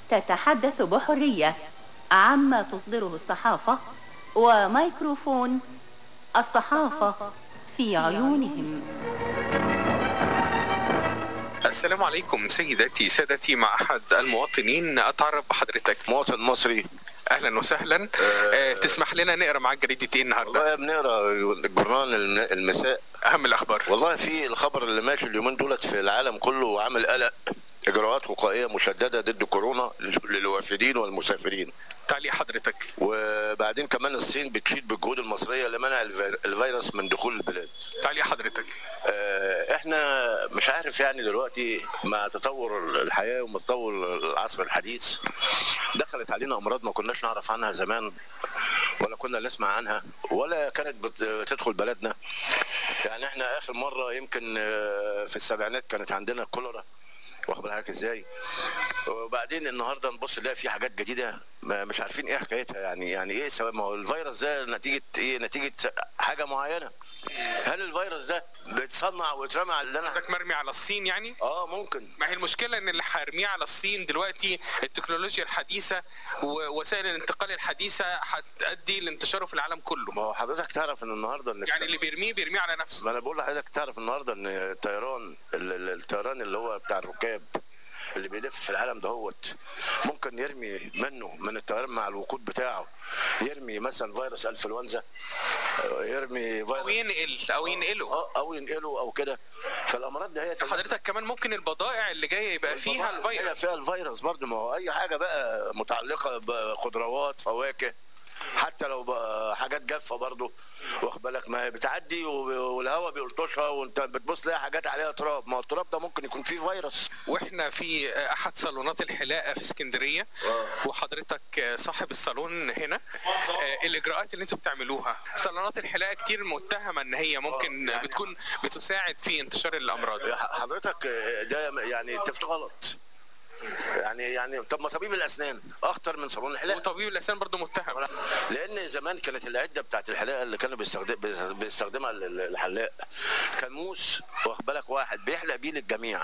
تتحدث بحرية عما تصدره الصحافة وميكروفون الصحافة في عيونهم السلام عليكم سيداتي سادتي مع احد المواطنين اتعرف بحضرتك مواطن مصري اهلا وسهلا آه، تسمح لنا نقرا معاك جريده ايه النهارده والله بنقرا الجورنال الم- المساء اهم الاخبار والله في الخبر اللي ماشي اليومين دولت في العالم كله وعامل قلق اجراءات وقائيه مشدده ضد كورونا للوافدين والمسافرين تعليق حضرتك وبعدين كمان الصين بتشيد بالجهود المصريه لمنع الفير- الفيروس من دخول البلاد تعليق حضرتك آه، احنا مش عارف يعني دلوقتي مع تطور الحياه ومع تطور العصر الحديث دخلت علينا امراض ما كناش نعرف عنها زمان ولا كنا نسمع عنها ولا كانت بت- بتدخل بلدنا يعني احنا اخر مره يمكن آه، في السبعينات كانت عندنا الكوليرا واخد بالك ازاي وبعدين النهارده نبص نلاقي في حاجات جديده ما مش عارفين ايه حكايتها يعني يعني ايه سبب ما هو الفيروس ده نتيجه ايه نتيجه حاجه معينه هل الفيروس ده بيتصنع ويترمى على اللي انا حضرتك مرمي على الصين يعني اه ممكن ما هي المشكلة ان اللي هيرميه على الصين دلوقتي التكنولوجيا الحديثة ووسائل الانتقال الحديثة هتؤدي لانتشاره في العالم كله ما هو حضرتك تعرف ان النهارده ان يعني اللي بيرميه بيرميه على نفسه ما انا بقول لحضرتك تعرف النهارده ان الطيران ال- ال- الطيران اللي هو بتاع الركاب اللي بيلف في العالم دهوت ممكن يرمي منه من الطيران مع الوقود بتاعه يرمي مثلا فيروس انفلونزا يرمي او فيروس ينقل او ينقله اه او ينقله او كده فالامراض ده هي حضرتك كمان ممكن البضائع اللي جايه يبقى فيها الفيروس الفيروس فيها الفيروس برضه ما هو اي حاجه بقى متعلقه بخضروات فواكه حتى لو بقى حاجات جافه برضه واخد بالك ما هي بتعدي و- والهواء بيلطشها وانت بتبص تلاقي حاجات عليها تراب ما هو التراب ده ممكن يكون فيه فيروس واحنا في احد صالونات الحلاقه في اسكندريه وحضرتك صاحب الصالون هنا آه، الاجراءات اللي انتوا بتعملوها صالونات الحلاقه كتير متهمه ان هي ممكن بتكون بتساعد في انتشار الامراض حضرتك ده يعني تفت غلط يعني يعني طب ما طبيب الاسنان اخطر من صالون الحلاقه وطبيب الاسنان برضو متهم لان زمان كانت العده بتاعت الحلاقه اللي كانوا بيستخدم بيستخدمها ال- الحلاق كان موس واخد بالك واحد بيحلق بيه للجميع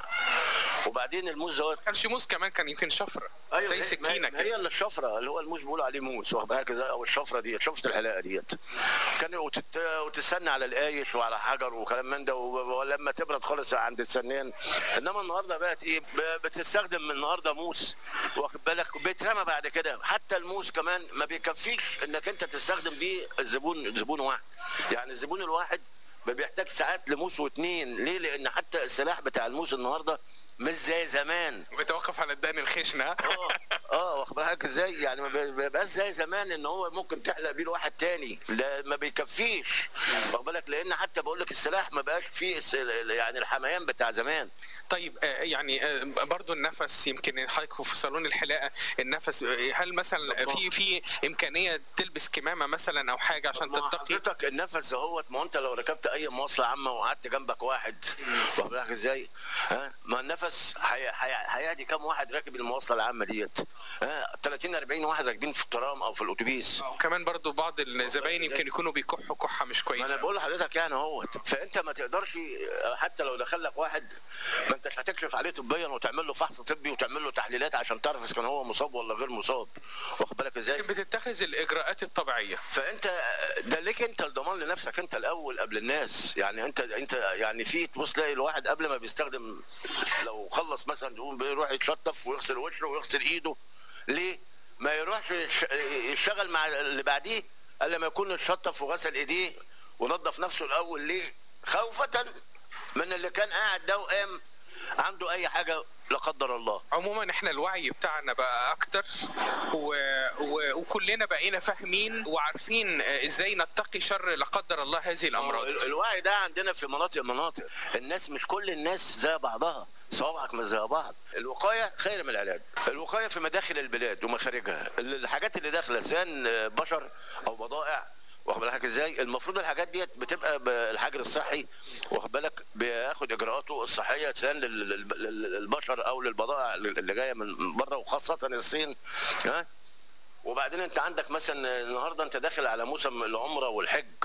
وبعدين الموس دوت كان شموس كمان كان يمكن شفره أيوة زي هي- سكينه ما هي كده اللي الشفره اللي هو الموس بيقولوا عليه موس واخد بالك ازاي او الشفره ديت شفره الحلاقه ديت كان وتت... وتستنى على القايش وعلى حجر وكلام من ده و- ولما تبرد خالص عند السنان انما النهارده بقت ايه ب- بتستخدم من النهارده موس واخد بالك بيترمى بعد كده حتى الموس كمان ما بيكفيش انك انت تستخدم بيه الزبون زبون واحد يعني الزبون الواحد ما بيحتاج ساعات لموس واتنين ليه لان حتى السلاح بتاع الموس النهارده مش زي زمان بيتوقف على الدقن الخشنه اه اه واخد بالك ازاي يعني ما بي- بيبقاش زي زمان ان هو ممكن تحلق بيه لواحد تاني لا ما بيكفيش واخد بالك لان حتى بقول لك السلاح ما بقاش فيه الس- يعني الحميان بتاع زمان طيب آه، يعني آه، برضو النفس يمكن حضرتك في صالون الحلاقه النفس آه، هل مثلا في في امكانيه تلبس كمامه مثلا او حاجه عشان ما تتقي حضرتك النفس اهوت ما هو انت لو ركبت اي مواصله عامه وقعدت جنبك واحد واخد بالك ازاي ها ما النفس هي- هي- هيهدي كام واحد راكب المواصله العامه ديت ها 30 40 واحد راكبين في الترام او في الاتوبيس وكمان برضو بعض الزباين يمكن يكونوا بيكحوا كحه مش ما انا كويسه بقول لحضرتك يعني اهوت فانت ما تقدرش حتى لو دخل لك واحد ما انتش هتكشف عليه طبيا وتعمل له فحص طبي وتعمل له تحليلات عشان تعرف اذا كان هو مصاب ولا غير مصاب واخد بالك ازاي بتتخذ الاجراءات الطبيعيه فانت ده ليك انت الضمان لنفسك انت الاول قبل الناس يعني انت انت يعني في تبص تلاقي الواحد قبل ما بيستخدم لو خلص مثلا يقوم بيروح يتشطف ويغسل وشه ويغسل ايده ليه؟ ما يروحش يش- يشتغل مع اللي بعديه الا لما يكون اتشطف وغسل ايديه ونظف نفسه الاول ليه؟ خوفة من اللي كان قاعد ده وقام عنده اي حاجه لا قدر الله عموما احنا الوعي بتاعنا بقى اكتر و... و... وكلنا بقينا فاهمين وعارفين آه، ازاي نتقي شر لا قدر الله هذه الامراض ال- الوعي ده عندنا في مناطق مناطق الناس مش كل الناس زي بعضها صوابعك مش زي بعض الوقايه خير من العلاج الوقايه في مداخل البلاد ومخارجها ال- الحاجات اللي داخله سواء بشر او بضائع واخد بالك ازاي المفروض الحاجات ديت بتبقى بالحجر الصحي واخد بالك بياخد اجراءاته الصحيه سواء لل- لل- لل- للبشر او للبضائع اللي جايه من بره وخاصه الصين ها وبعدين انت عندك مثلا النهارده انت داخل على موسم العمره والحج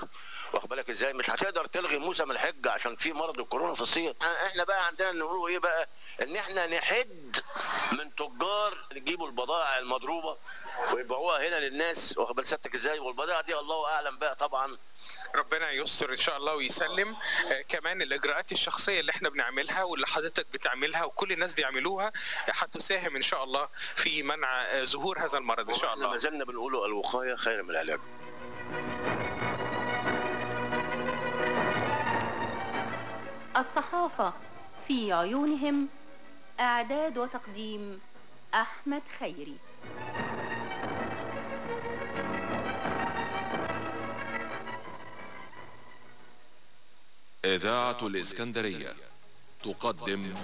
واخد بالك ازاي مش هتقدر تلغي موسم الحج عشان في مرض الكورونا في الصين احنا بقى عندنا نقولوا ايه بقى ان احنا نحد من تجار يجيبوا البضائع المضروبه ويبيعوها هنا للناس واخد بال سيادتك ازاي والبضائع دي الله اعلم بقى طبعا ربنا يستر ان شاء الله ويسلم آه كمان الاجراءات الشخصيه اللي احنا بنعملها واللي حضرتك بتعملها وكل الناس بيعملوها هتساهم ان شاء الله في منع آه ظهور هذا المرض ان شاء احنا ما الله زلنا بنقوله الوقايه خير من العلاج الصحافة في عيونهم إعداد وتقديم أحمد خيري إذاعة الإسكندرية تقدم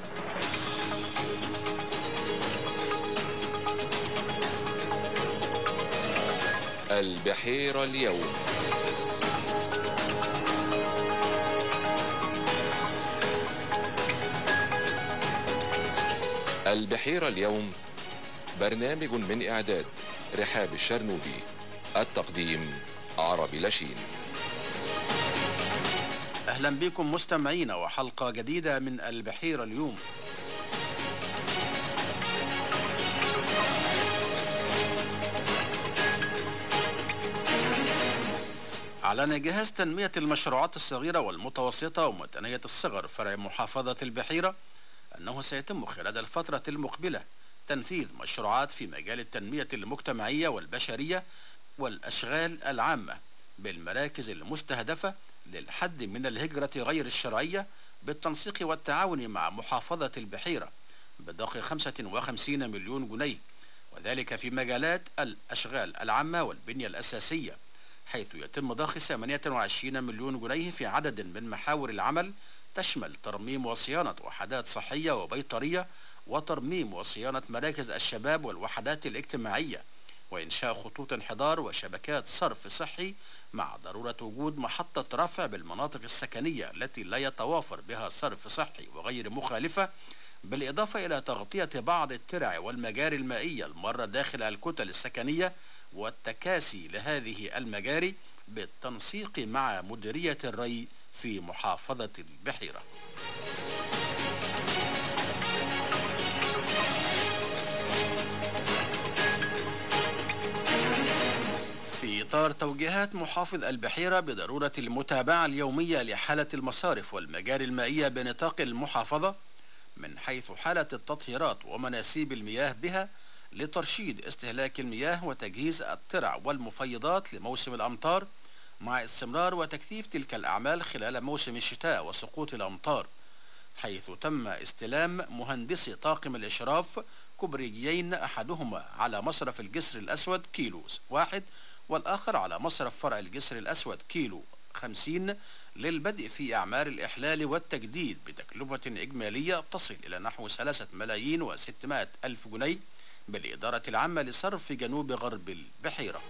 البحيرة اليوم البحيرة اليوم برنامج من إعداد رحاب الشرنوبي التقديم عربي لشين اهلا بكم مستمعين وحلقه جديده من البحيره اليوم أعلن جهاز تنمية المشروعات الصغيرة والمتوسطة ومتنية الصغر فرع محافظة البحيرة أنه سيتم خلال الفترة المقبلة تنفيذ مشروعات في مجال التنمية المجتمعية والبشرية والأشغال العامة بالمراكز المستهدفة للحد من الهجرة غير الشرعية بالتنسيق والتعاون مع محافظة البحيرة بضخ 55 مليون جنيه وذلك في مجالات الأشغال العامة والبنية الأساسية حيث يتم ضخ 28 مليون جنيه في عدد من محاور العمل تشمل ترميم وصيانة وحدات صحية وبيطرية وترميم وصيانة مراكز الشباب والوحدات الاجتماعية وإنشاء خطوط انحدار وشبكات صرف صحي مع ضرورة وجود محطة رفع بالمناطق السكنية التي لا يتوافر بها صرف صحي وغير مخالفة بالإضافة إلى تغطية بعض الترع والمجاري المائية المرة داخل الكتل السكنية والتكاسي لهذه المجاري بالتنسيق مع مديرية الري في محافظة البحيرة في إطار توجيهات محافظ البحيرة بضرورة المتابعة اليومية لحالة المصارف والمجاري المائية بنطاق المحافظة من حيث حالة التطهيرات ومناسيب المياه بها لترشيد استهلاك المياه وتجهيز الترع والمفيضات لموسم الأمطار مع استمرار وتكثيف تلك الأعمال خلال موسم الشتاء وسقوط الأمطار حيث تم استلام مهندسي طاقم الإشراف كبريين أحدهما على مصرف الجسر الأسود كيلو واحد والآخر على مصرف فرع الجسر الأسود كيلو 50 للبدء في أعمال الإحلال والتجديد بتكلفة إجمالية تصل إلى نحو 3 ملايين وستمائة ألف جنيه بالإدارة العامة لصرف جنوب غرب البحيرة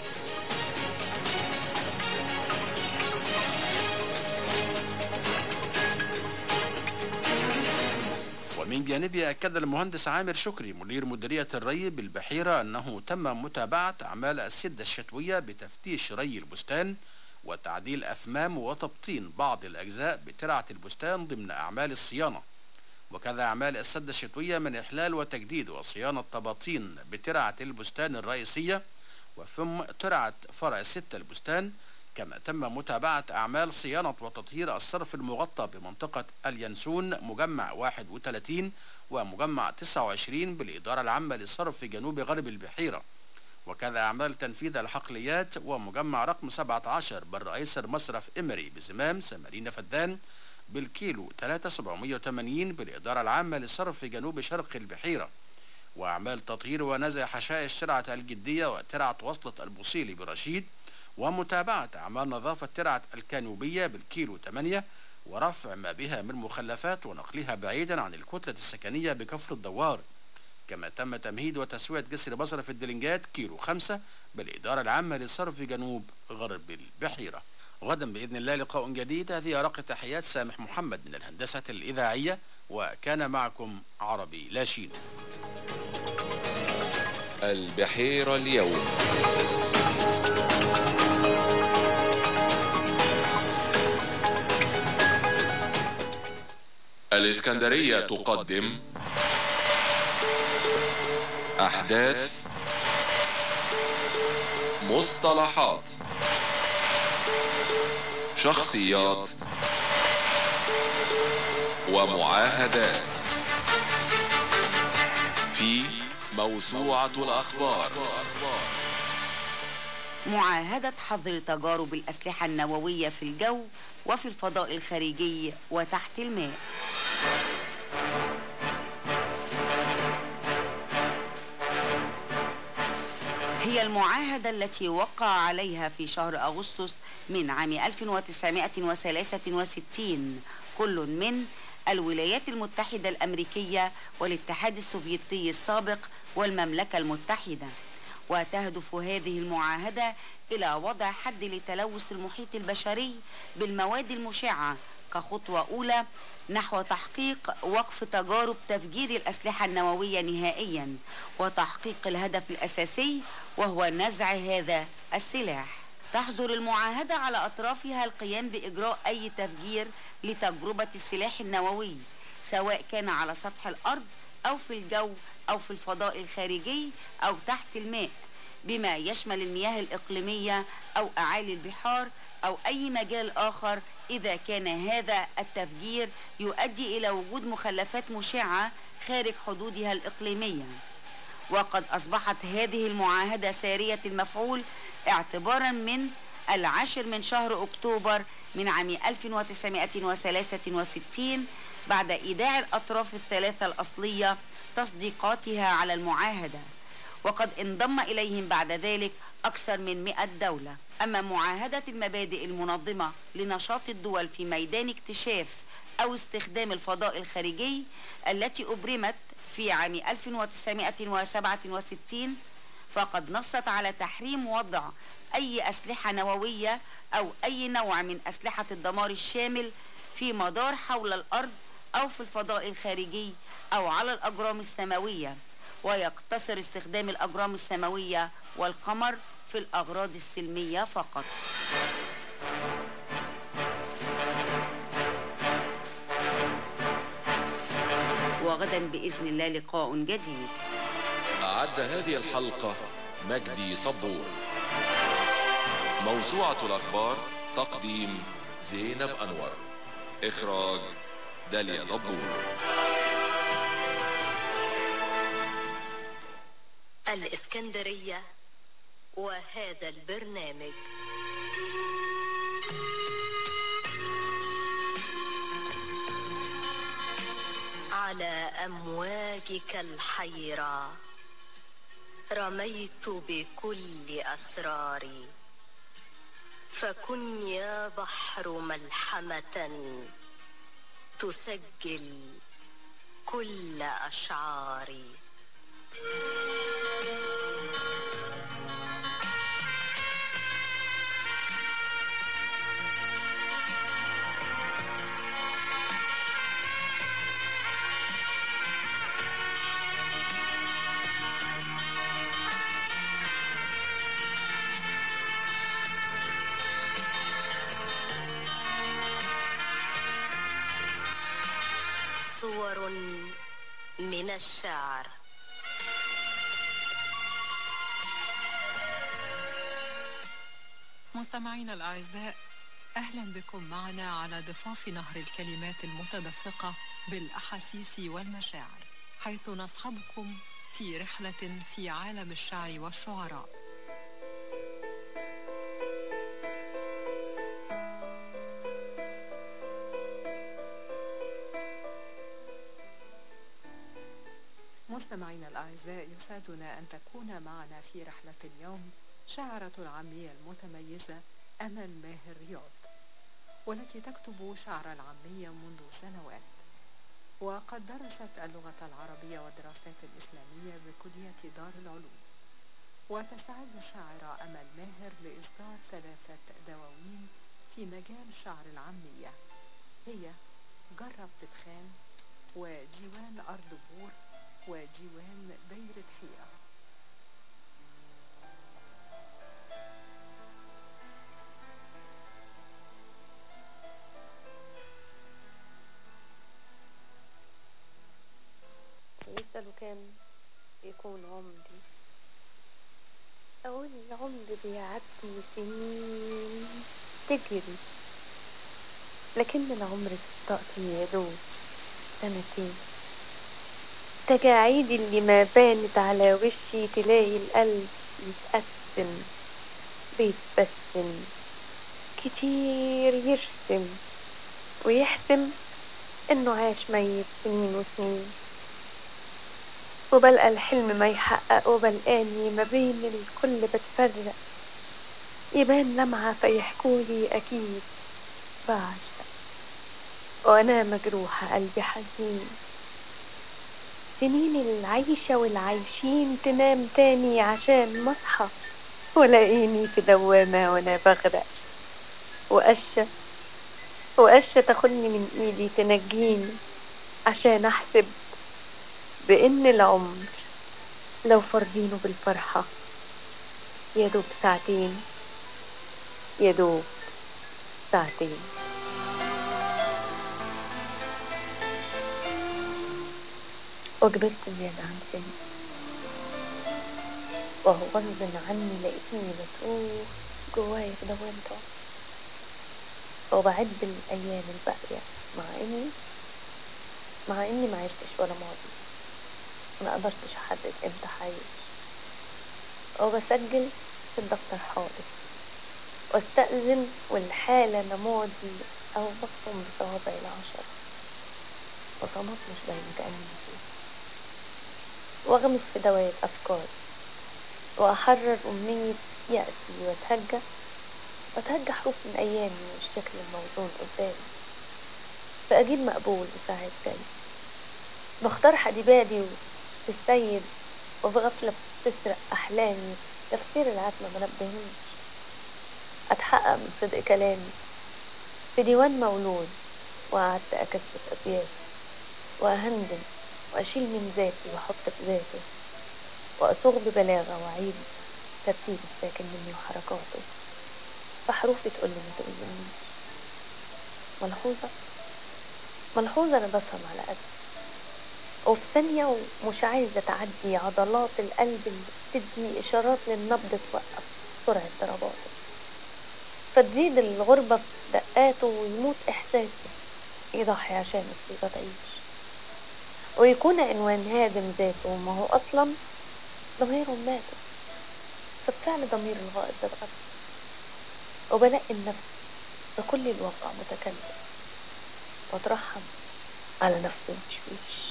ومن جانبه أكد المهندس عامر شكري مدير مديرية الري بالبحيرة أنه تم متابعة أعمال السدة الشتوية بتفتيش ري البستان وتعديل أفمام وتبطين بعض الأجزاء بترعة البستان ضمن أعمال الصيانة وكذا أعمال السدة الشتوية من إحلال وتجديد وصيانة طباطين بترعة البستان الرئيسية وثم ترعة فرع ستة البستان كما تم متابعة أعمال صيانة وتطهير الصرف المغطى بمنطقة اليانسون مجمع 31 ومجمع 29 بالإدارة العامة لصرف جنوب غرب البحيرة وكذا أعمال تنفيذ الحقليات ومجمع رقم 17 بر أيسر مصرف إمري بزمام سمارين فدان بالكيلو 3780 بالإدارة العامة لصرف جنوب شرق البحيرة وأعمال تطهير ونزع حشائش ترعة الجدية وترعة وصلة البوصيلي برشيد ومتابعة أعمال نظافة ترعة الكانوبية بالكيلو 8 ورفع ما بها من مخلفات ونقلها بعيدا عن الكتلة السكنية بكفر الدوار كما تم تمهيد وتسوية جسر مصرف الدلنجات كيلو 5 بالإدارة العامة لصرف جنوب غرب البحيرة غدا بإذن الله لقاء جديد هذه أرق تحيات سامح محمد من الهندسة الإذاعية وكان معكم عربي لاشين البحيرة اليوم الإسكندرية تقدم أحداث مصطلحات شخصيات ومعاهدات في موسوعة الأخبار معاهدة حظر تجارب الأسلحة النووية في الجو وفي الفضاء الخارجي وتحت الماء هي المعاهدة التي وقع عليها في شهر أغسطس من عام 1963 كل من الولايات المتحدة الأمريكية والاتحاد السوفيتي السابق والمملكة المتحدة وتهدف هذه المعاهدة إلى وضع حد لتلوث المحيط البشري بالمواد المشعة كخطوة أولى نحو تحقيق وقف تجارب تفجير الأسلحة النووية نهائيا وتحقيق الهدف الأساسي وهو نزع هذا السلاح تحظر المعاهدة على أطرافها القيام بإجراء أي تفجير لتجربة السلاح النووي سواء كان على سطح الأرض أو في الجو أو في الفضاء الخارجي أو تحت الماء بما يشمل المياه الإقليمية أو أعالي البحار أو أي مجال آخر إذا كان هذا التفجير يؤدي إلى وجود مخلفات مشعة خارج حدودها الإقليمية وقد أصبحت هذه المعاهدة سارية المفعول اعتبارا من العاشر من شهر أكتوبر من عام 1963 بعد إيداع الأطراف الثلاثة الأصلية تصديقاتها على المعاهدة وقد انضم إليهم بعد ذلك أكثر من 100 دولة أما معاهدة المبادئ المنظمة لنشاط الدول في ميدان اكتشاف أو استخدام الفضاء الخارجي التي أبرمت في عام 1967 فقد نصت على تحريم وضع أي أسلحة نووية أو أي نوع من أسلحة الدمار الشامل في مدار حول الأرض أو في الفضاء الخارجي أو على الأجرام السماوية ويقتصر استخدام الأجرام السماوية والقمر في الأغراض السلمية فقط وغدا بإذن الله لقاء جديد أعد هذه الحلقة مجدي صبور موسوعة الأخبار تقديم زينب أنور إخراج داليا دبور الإسكندرية وهذا البرنامج على أمواجك الحيرة رميت بكل أسراري فكن يا بحر ملحمة تسجل كل أشعاري صور من الشعر مستمعينا الأعزاء أهلا بكم معنا على ضفاف نهر الكلمات المتدفقة بالأحاسيس والمشاعر حيث نصحبكم في رحلة في عالم الشعر والشعراء مستمعينا الأعزاء يسعدنا أن تكون معنا في رحلة اليوم شاعرة العامية المتميزة أمل ماهر رياض والتي تكتب شعر العامية منذ سنوات وقد درست اللغة العربية والدراسات الإسلامية بكلية دار العلوم وتستعد الشاعرة أمل ماهر لإصدار ثلاثة دواوين في مجال شعر العامية هي جرب تتخان وديوان أرض بور وديوان دايرة حيرة يكون عمري أقول العمر بيعدي سنين تجري لكن العمر في طاقتي يا دوب سنتين تجاعيد اللي ما بانت على وشي تلاقي القلب يتقسم بيتبسم كتير يرسم ويحسم انه عاش ميت سنين وسنين وبلقى الحلم ما يحقق وبلقاني ما بين الكل بتفرق يبان لمعة فيحكولي أكيد بعشق وأنا مجروحة قلبي حزين سنين العيشة والعايشين تنام تاني عشان مصحى ولاقيني في دوامة وأنا بغرق وقشة وقشة تاخدني من إيدي تنجيني عشان أحسب بإن العمر لو فرضينه بالفرحة يا دوب ساعتين يا دوب ساعتين وكبرت زيادة عن سني وهو غصب عني لقيتني بتوه جوايا في دوامة عمر وبعد الأيام الباقية مع إني مع إني ما عرفتش ولا ماضي ما قدرتش أحدد إمتى حعيش وبسجل في الدفتر حاضر واستأذن والحالة أنا ماضي أو بصم بصوابعي العشرة بصمات مش باينة كأني فيه وأغمس في دواية أفكاري وأحرر أمنية يأسي وأتهجى وأتهجى حروف من أيامي والشكل الموزون قدامي فأجيب مقبول وساعد جاي بختار حديبادي والسيد وبغفلة بتسرق أحلامي تفسير العتمة ما نبهنيش أتحقق من صدق كلامي في ديوان مولود وقعدت أكثف أبيات وأهندم وأشيل من ذاتي وأحط في ذاته وأصوغ ببلاغة وأعيد ترتيب الساكن مني وحركاته فحروفي تقول لي ما تؤذنيش ملحوظة ملحوظة أنا بفهم على قد وفي ثانية ومش عايزة تعدي عضلات القلب اللي بتدي إشارات للنبض توقف سرعة ضرباته فتزيد الغربة في دقاته ويموت إحساسي يضحي عشان الصيغة تعيش ويكون عنوان هادم ذاته ما هو أصلا ضميره ماته فبفعل ضمير الغائب ده اتغير وبلاقي النفس بكل الواقع متكلم واترحم على نفسي وتشويش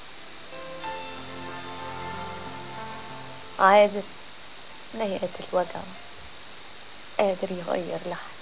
عازف نهاية الوجع قادر يغير لحن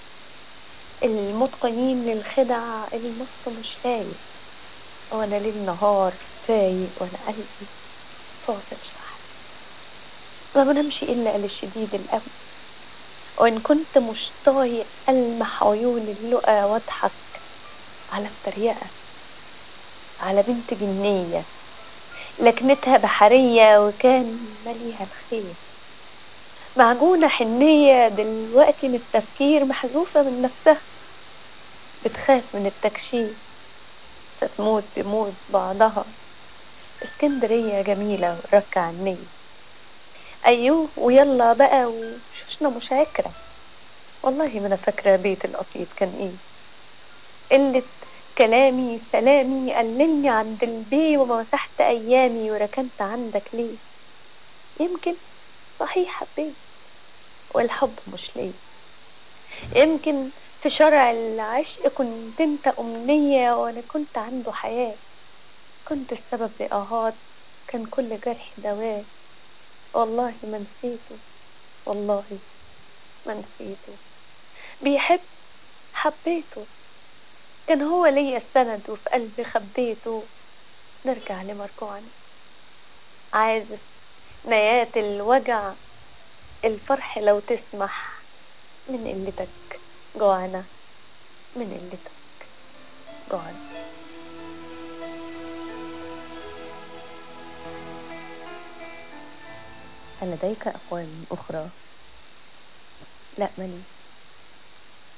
المتقنين للخدع النص مش فايق وانا ليل نهار فايق وانا قلبي فاصل شحن ما بنامش الا للشديد القوي وان كنت مش طايق المح عيون اللقا واضحك على التريقة على بنت جنية لكنتها بحرية وكان ماليها الخير معجونة حنية دلوقتي من التفكير محذوفة من نفسها بتخاف من التكشيف فتموت بموت بعضها اسكندرية جميلة وركة عني أيوه ويلا بقى وشوشنا مش عكرة والله ما أنا فاكرة بيت القصيد كان إيه قلة كلامي سلامي قللني عند البي وما مسحت أيامي وركنت عندك ليه يمكن صحيح حبيت والحب مش ليه يمكن في شرع العشق كنت انت أمنية وأنا كنت عنده حياة كنت السبب لآهات كان كل جرح دواء والله ما نسيته والله ما نسيته بيحب حبيته كان هو ليا السند وفي قلبي خبيته نرجع لمرجوعنا عازف نيات الوجع الفرح لو تسمح من قلتك جوعنا من قلتك جوعنا هل لديك أقوال أخرى؟ لا مالي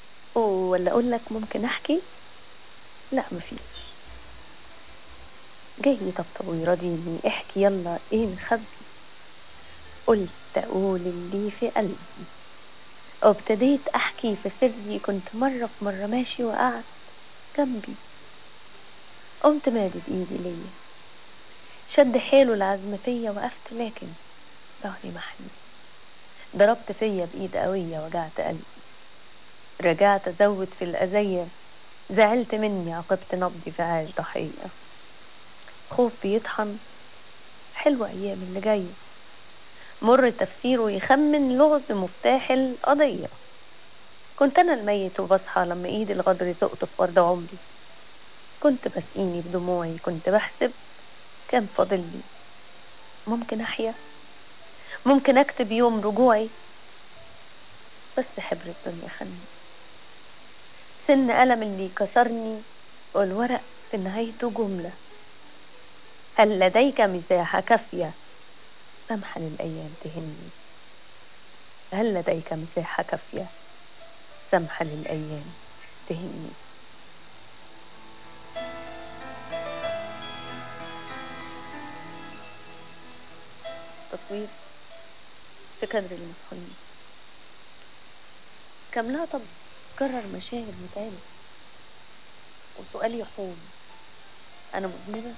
ولا أقول لك ممكن أحكي؟ لا مفيش جاي يطبطب ويراضيني احكي يلا ايه مخبي قلت اقول اللي في قلبي وابتديت احكي في سري كنت مرة في مرة ماشي وقعت جنبي قمت مادد ايدي ليا شد حيله العزم فيا وقفت لكن ظهري محني ضربت فيا بايد قوية وجعت قلبي رجعت ازود في الاذية زعلت مني عاقبت نبضي في عاش ضحية خوف بيطحن حلوة ايام اللي جايه مر تفسيره يخمن لغز مفتاح القضية كنت أنا الميت وبصحى لما إيدي الغدر تقطف ورد عمري كنت بسقيني بدموعي كنت بحسب كان فاضل لي ممكن أحيا ممكن أكتب يوم رجوعي بس حبر الدنيا خني سن ألم اللي كسرني والورق في نهايته جملة هل لديك مساحة كافية سمحا للأيام تهني هل لديك مساحة كافية سمحا للأيام تهني تصوير في كادر المسخنين كم لا طب كرر مشاهد متعبة وسؤال يحوم أنا مذنبة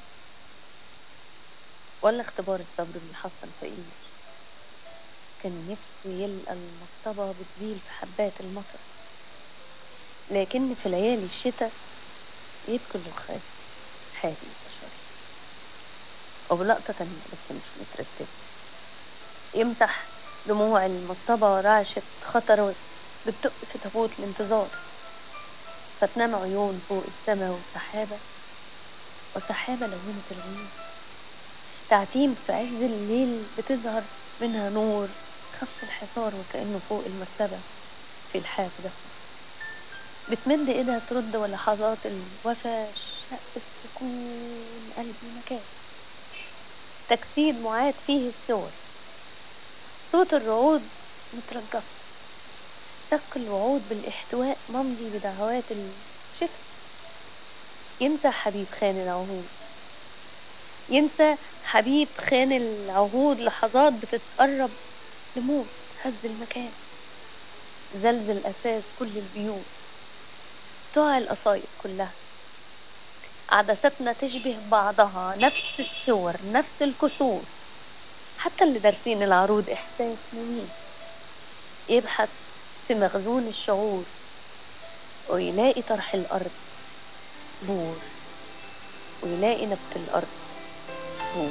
ولا اختبار الصبر بيحصل فقير كان نفسه يلقى المصطبة بتزيل في حبات المطر لكن في ليالي الشتاء يبكي الرخاء حالي بشري وبلقطة تانية بس مش مترتبة يمسح دموع المصطبة رعشة خطر بتدق في تابوت الانتظار فتنام عيون فوق السما وسحابة وسحابة لونت الغيوم تعتيم في عز الليل بتظهر منها نور خف الحصار وكأنه فوق المرتبة في الحافظة بتمد ايدها ترد ولحظات الوفا شق السكون قلبي مكان تجسيد معاد فيه الصور صوت الرعود مترجف سق الوعود بالاحتواء ممضي بدعوات الشفت ينسى حبيب خان العهود ينسى حبيب خان العهود لحظات بتتقرب لموت هز المكان زلزل أساس كل البيوت تقع القصايد كلها عدستنا تشبه بعضها نفس الصور نفس الكسور حتى اللي دارسين العروض إحساس مميت يبحث في مخزون الشعور ويلاقي طرح الأرض نور ويلاقي نبت الأرض نور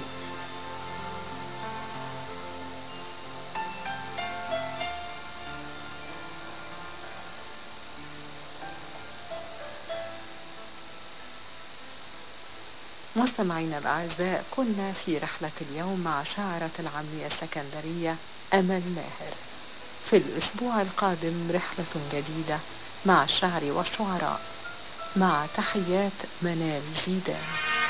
مستمعينا الأعزاء كنا في رحلة اليوم مع شاعرة العامية السكندرية أمل ماهر في الأسبوع القادم رحلة جديدة مع الشعر والشعراء مع تحيات منال زيدان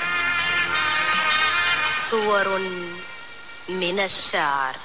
صور من الشعر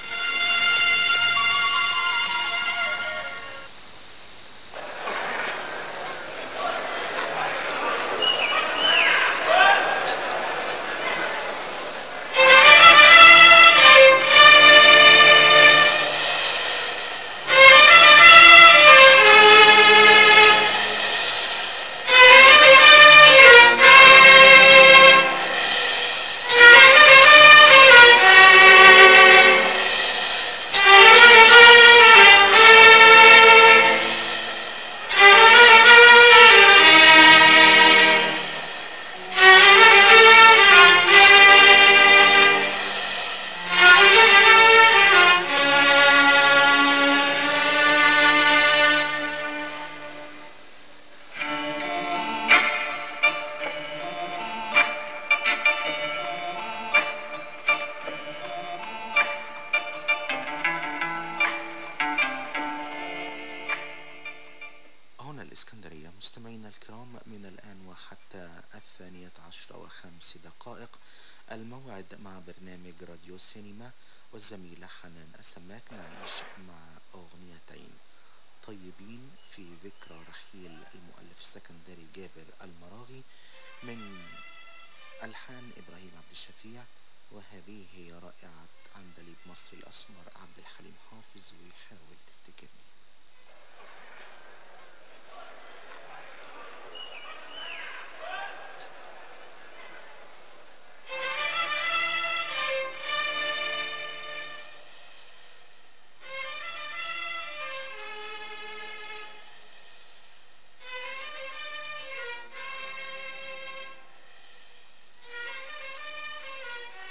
هنا الإسكندرية مستمعينا الكرام من الآن وحتى الثانية عشر وخمس دقائق الموعد مع برنامج راديو سينما والزميلة حنان السماك نعيش مع أغنيتين طيبين في ذكرى رحيل المؤلف السكندري جابر المراغي من ألحان إبراهيم عبد الشفيع وهذه هي رائعة عندليب مصر الأسمر عبد الحليم حافظ ويحاول تفتكرني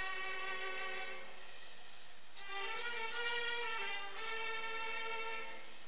Thank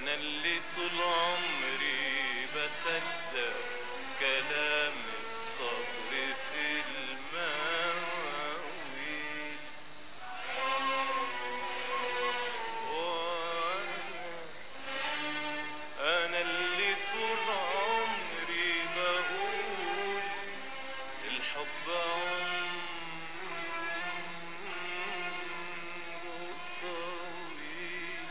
أنا اللي طول عمري بصدق كلام الصبر في المواويل وأنا أنا اللي طول عمري بقول الحب عمره طويل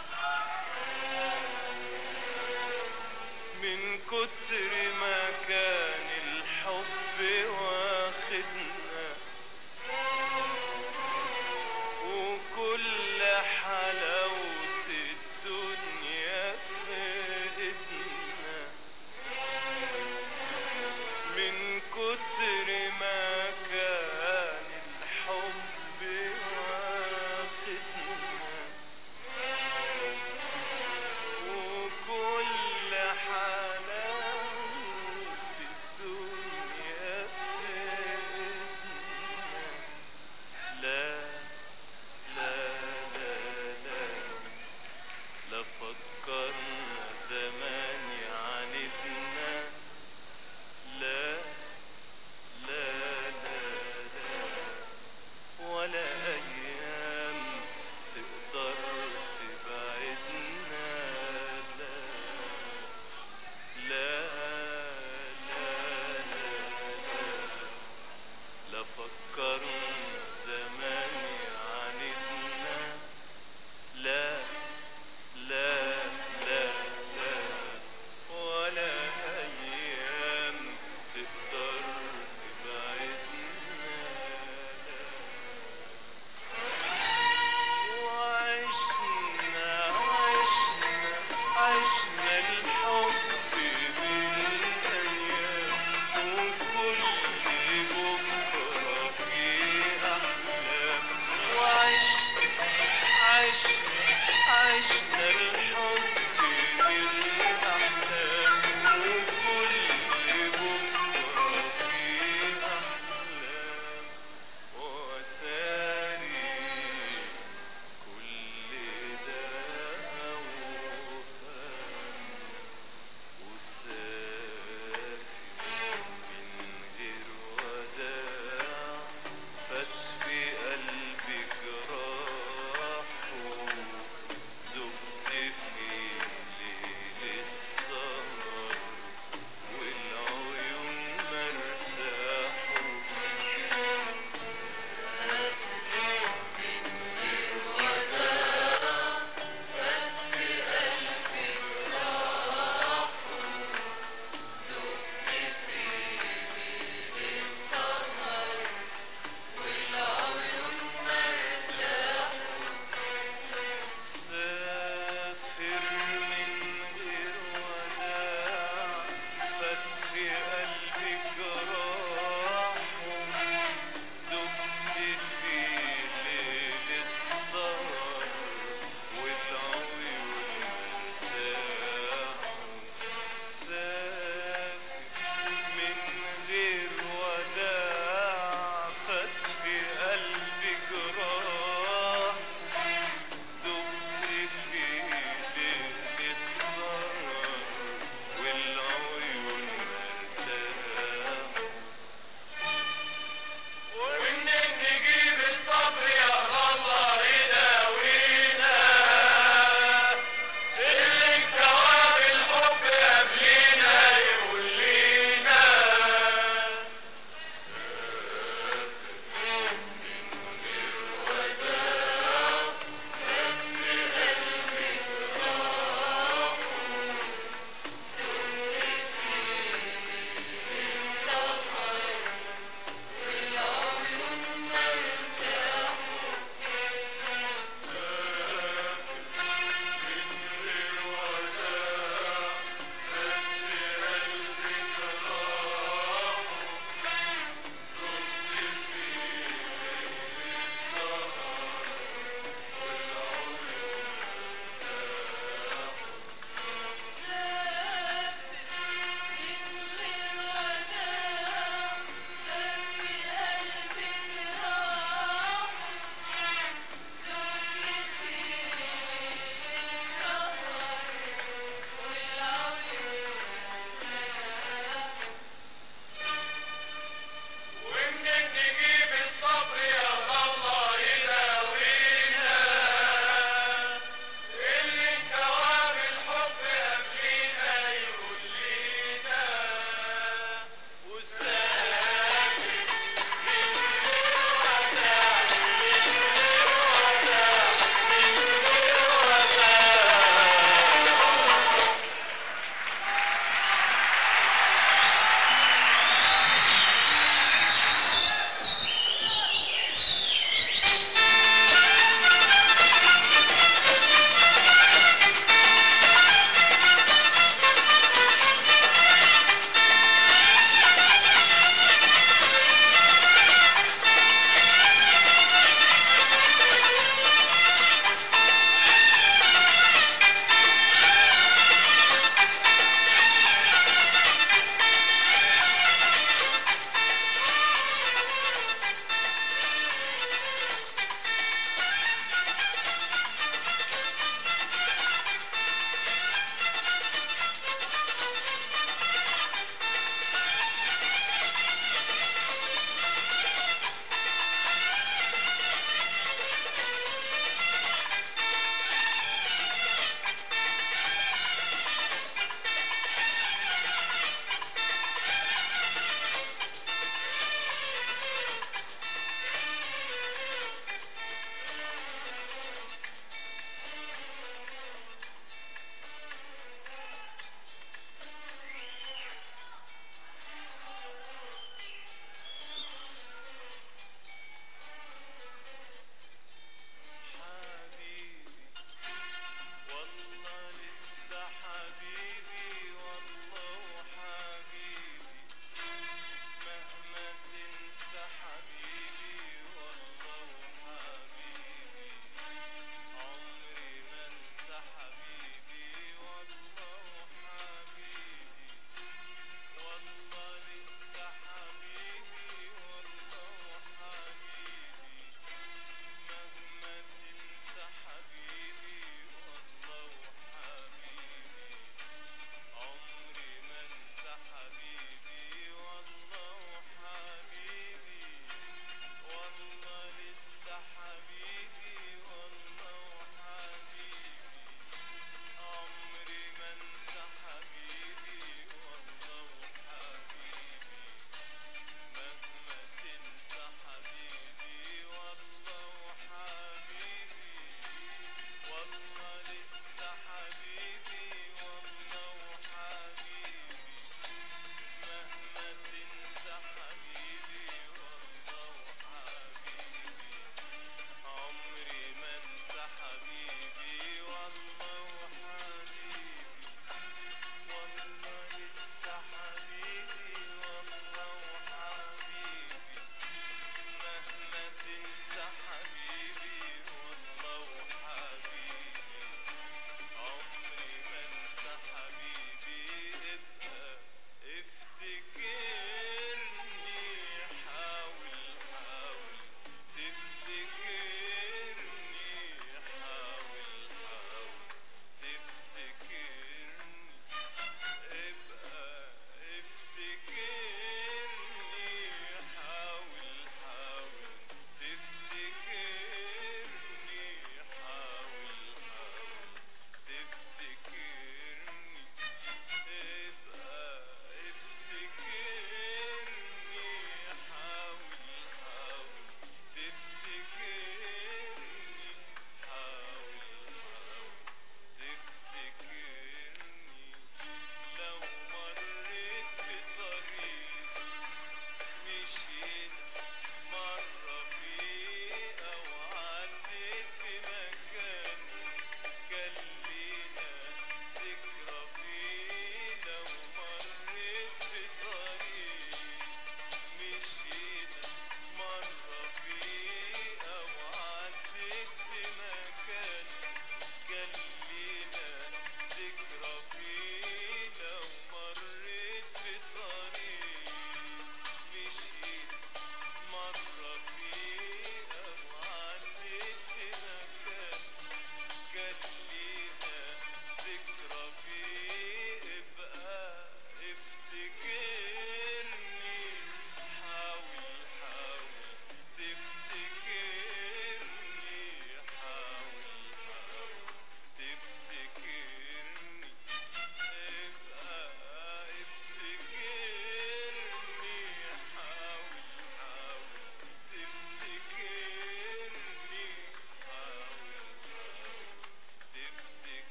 من كتر ما كان الحب واخدنا وكل حلاوة الدنيا في ايدنا من كتر ما كان الحب واخدنا وكل حلاوة الدنيا في ايدنا لا لا لا لا لا فكرنا زمان يعاندنا لا لا لا لا ولا أيام تقدر تبعدنا لا لا لا لا لا لا فكرنا زمان يعاندنا لا لا لا لا ولا أيام تقدر تبعدنا وعشنا عشنا عشنا الحب بالأيام وكل بكرة في أحلام وعشنا عشنا عشنا الحب بالأحلام وكل بكرة في أحلام وتاري كل ده أوهام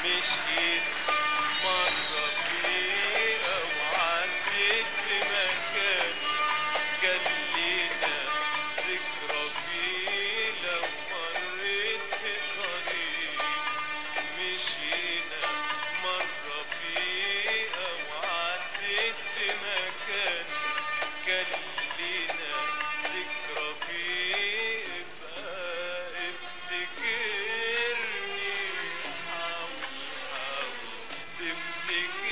مشيت مرة فيها وعديت بمكان كان لينا ذكرى فيه لو مريت في طريق مشينا مرة فيها وعديت بمكان كان لينا ذكرى فيه بقى افتكرني حاول حاول تفتكرني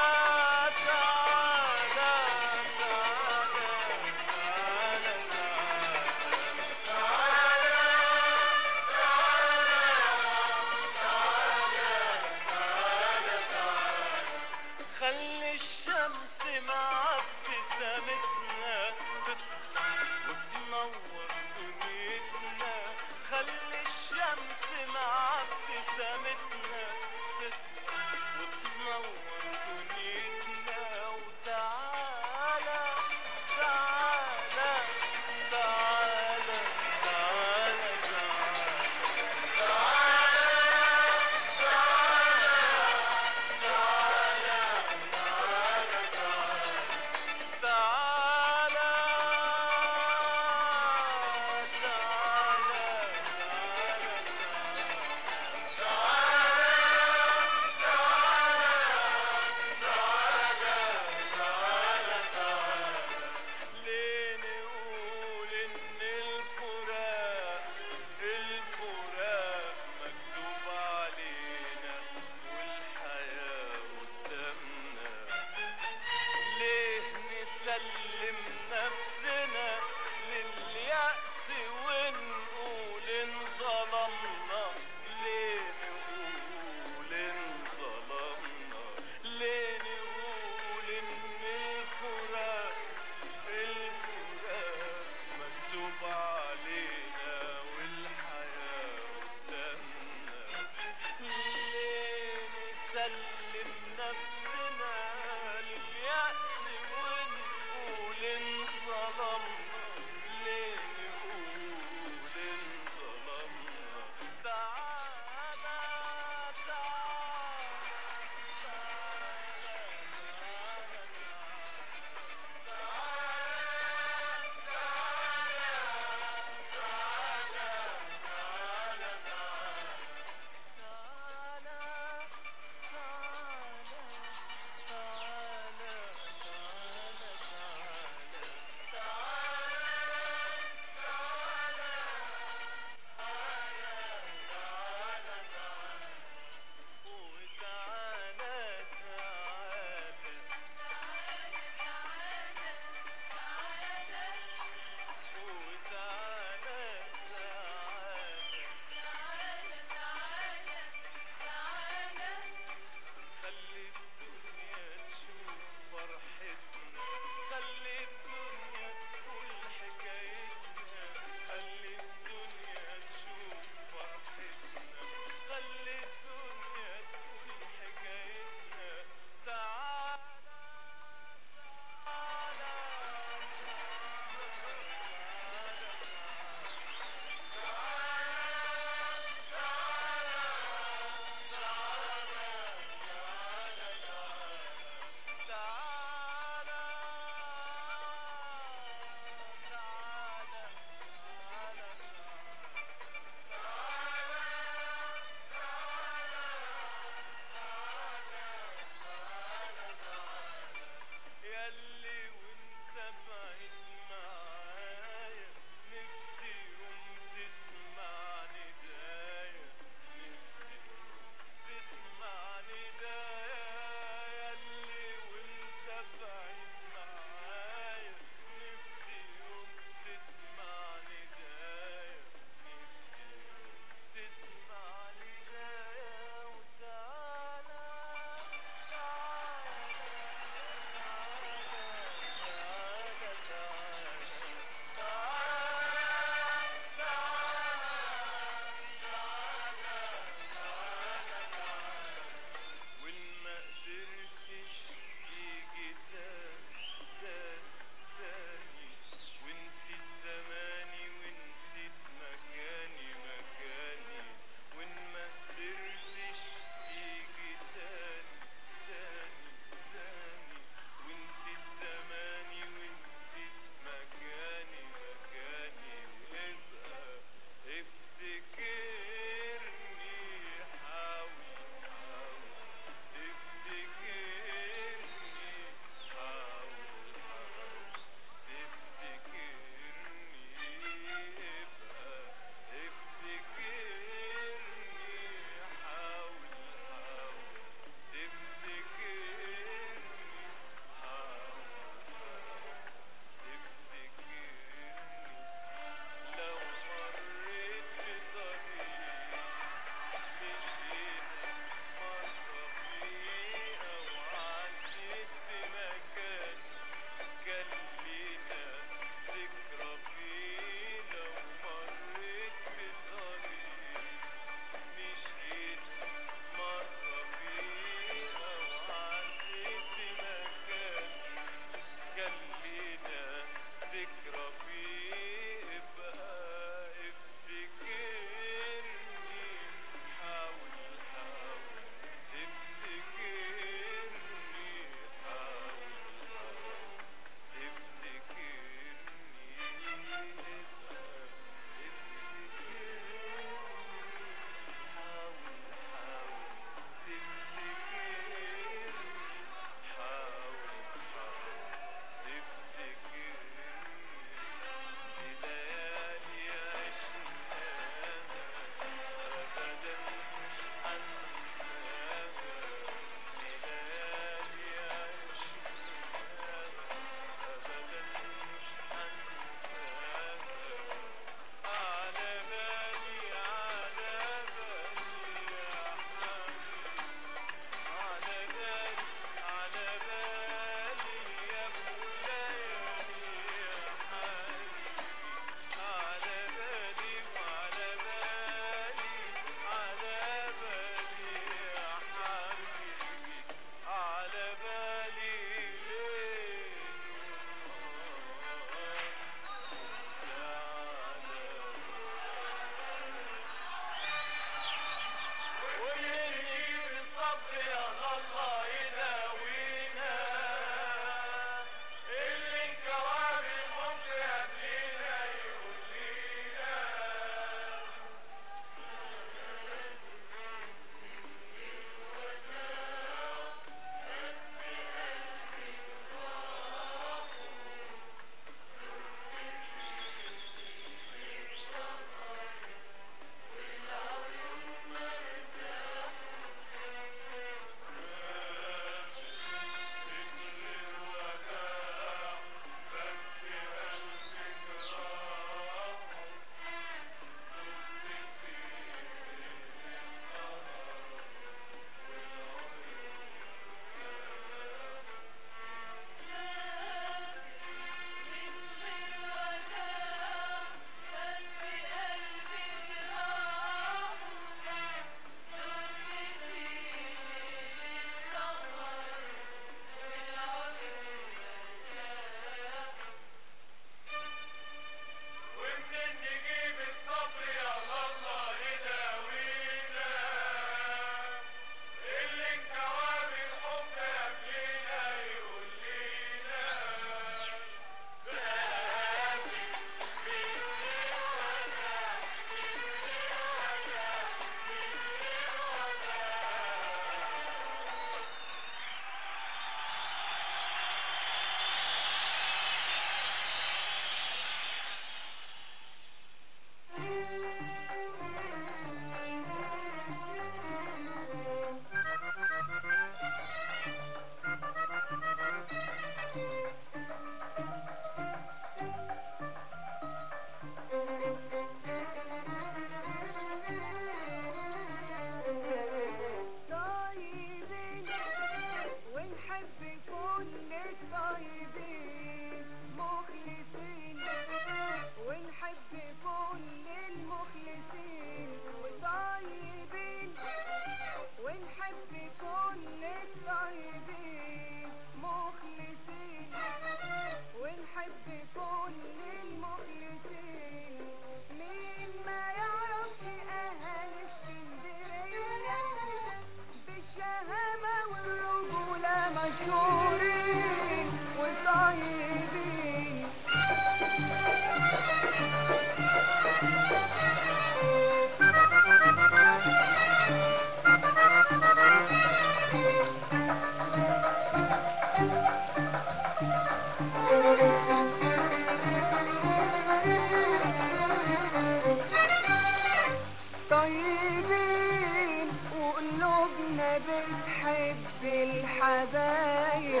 طيبين وقلوبنا بتحب الحبايب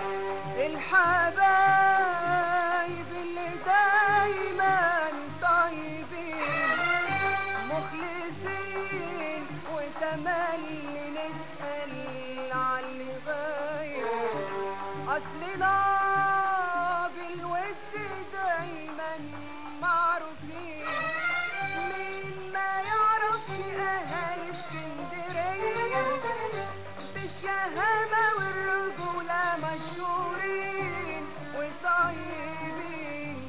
الحبايب اللي دايما طيبين مخلصين وتملي نسأل على اللي غايب أصلنا بالود دايما معروفين مين ما يعرفش أهالي اسكندرية بالشهامة والرجولة مشهورين وطيبين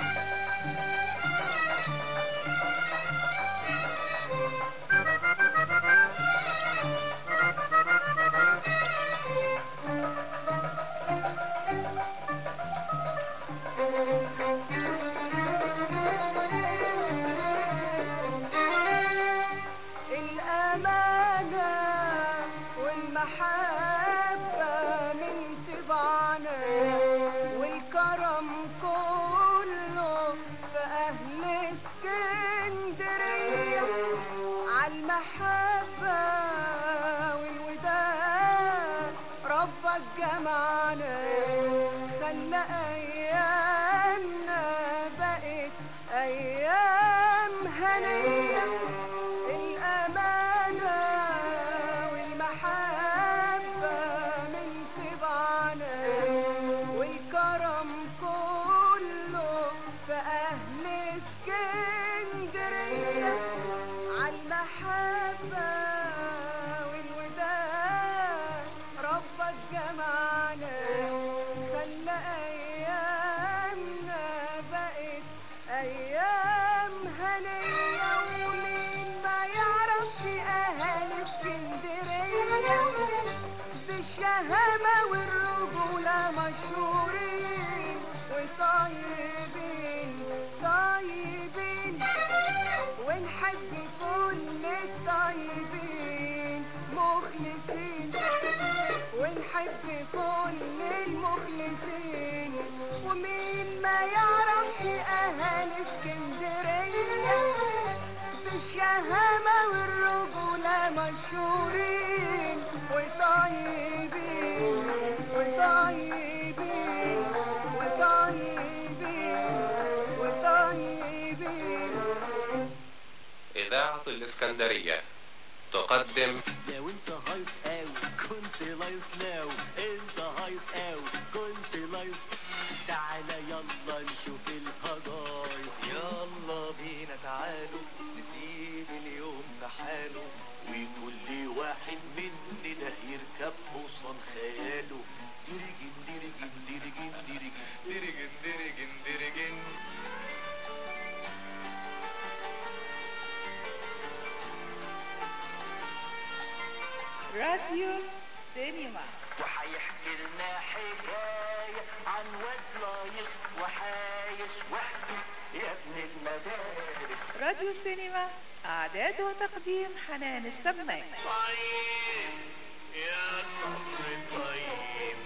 الأمانة والمحبة من طبعنا والكرم كله في أهل اسكندرية عالمحبة والوداد ربك جمعنا خلى أيامنا بقت أيام هنية الأمانة والمحبة من طبعنا والكرم كله في أهل اسكندرية عالمحبة والوداد ربك جمعنا خلى أيامنا بقت أيام هنية ومين ما يعرفش أهالي اسكندرية بالشهامة والرجولة مشهورين وطيبين طيبين ونحب كل الطيبين مخلصين ونحب كل المخلصين ومين ما يعرفش أهالي اسكندرية بالشهامة والرجولة مشهورين وطيبين وطيبين وطيبين وطيبين إذاعة الإسكندرية تقدم لو انت هايص قوي كنت لايص لو انت هايص قوي كنت لايص تعالى يلا نشوف الهجايص يلا بينا تعالوا نسيب اليوم في حاله وكل واحد مننا يركب حصان خياله ديرجن ديرجن ديرجن ديرجن ديرجن ديرجن ديرجن راديو سينما وهيحكي لنا حكاية عن واد لايص وحايس وحدي يا ابن المدارس راديو سينما إعداد وتقديم حنان السماك طيب يا صبر طيب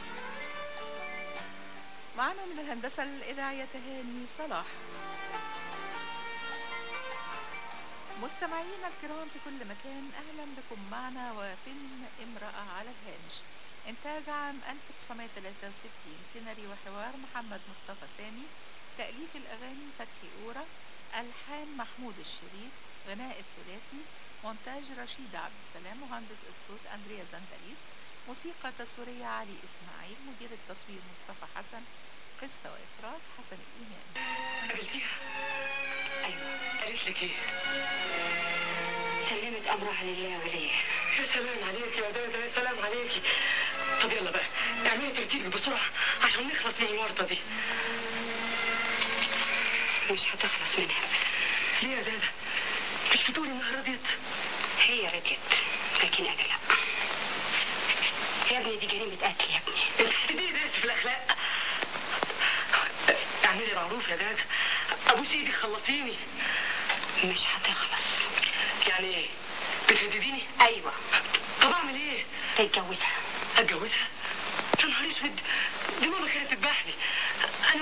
معنا من الهندسة الإذاعية تهاني صلاح مستمعينا الكرام في كل مكان أهلا بكم معنا وفيلم امرأة على الهامش إنتاج عام 1963 سيناريو وحوار محمد مصطفى سامي تأليف الأغاني فتحي أورا ألحان محمود الشريف غناء الثلاثي مونتاج رشيد عبد السلام مهندس الصوت أندريا زنتاليس موسيقى تصويرية علي إسماعيل مدير التصوير مصطفى حسن قصة وإخراج حسن الإمام قابلتيها؟ ايوه قالت لك ايه؟ سلمت امرها لله وليه يا سلام عليك يا دادا يا سلام عليكي طب يلا بقى اعملي ترتيب بسرعه عشان نخلص من الورطه دي مش هتخلص منها ليه يا دادا؟ مش بتقولي انها رضيت؟ هي رضيت لكن انا لا يا ابني دي جريمه قتل يا ابني انت هتديني درس في الاخلاق اعملي معروف يا دادا ابوس ايدك خلصيني مش هتخلص يعني ايه بتهدديني ايوه طب اعمل ايه تتجوزها اتجوزها يا نهار اسود دي ماما كانت تذبحني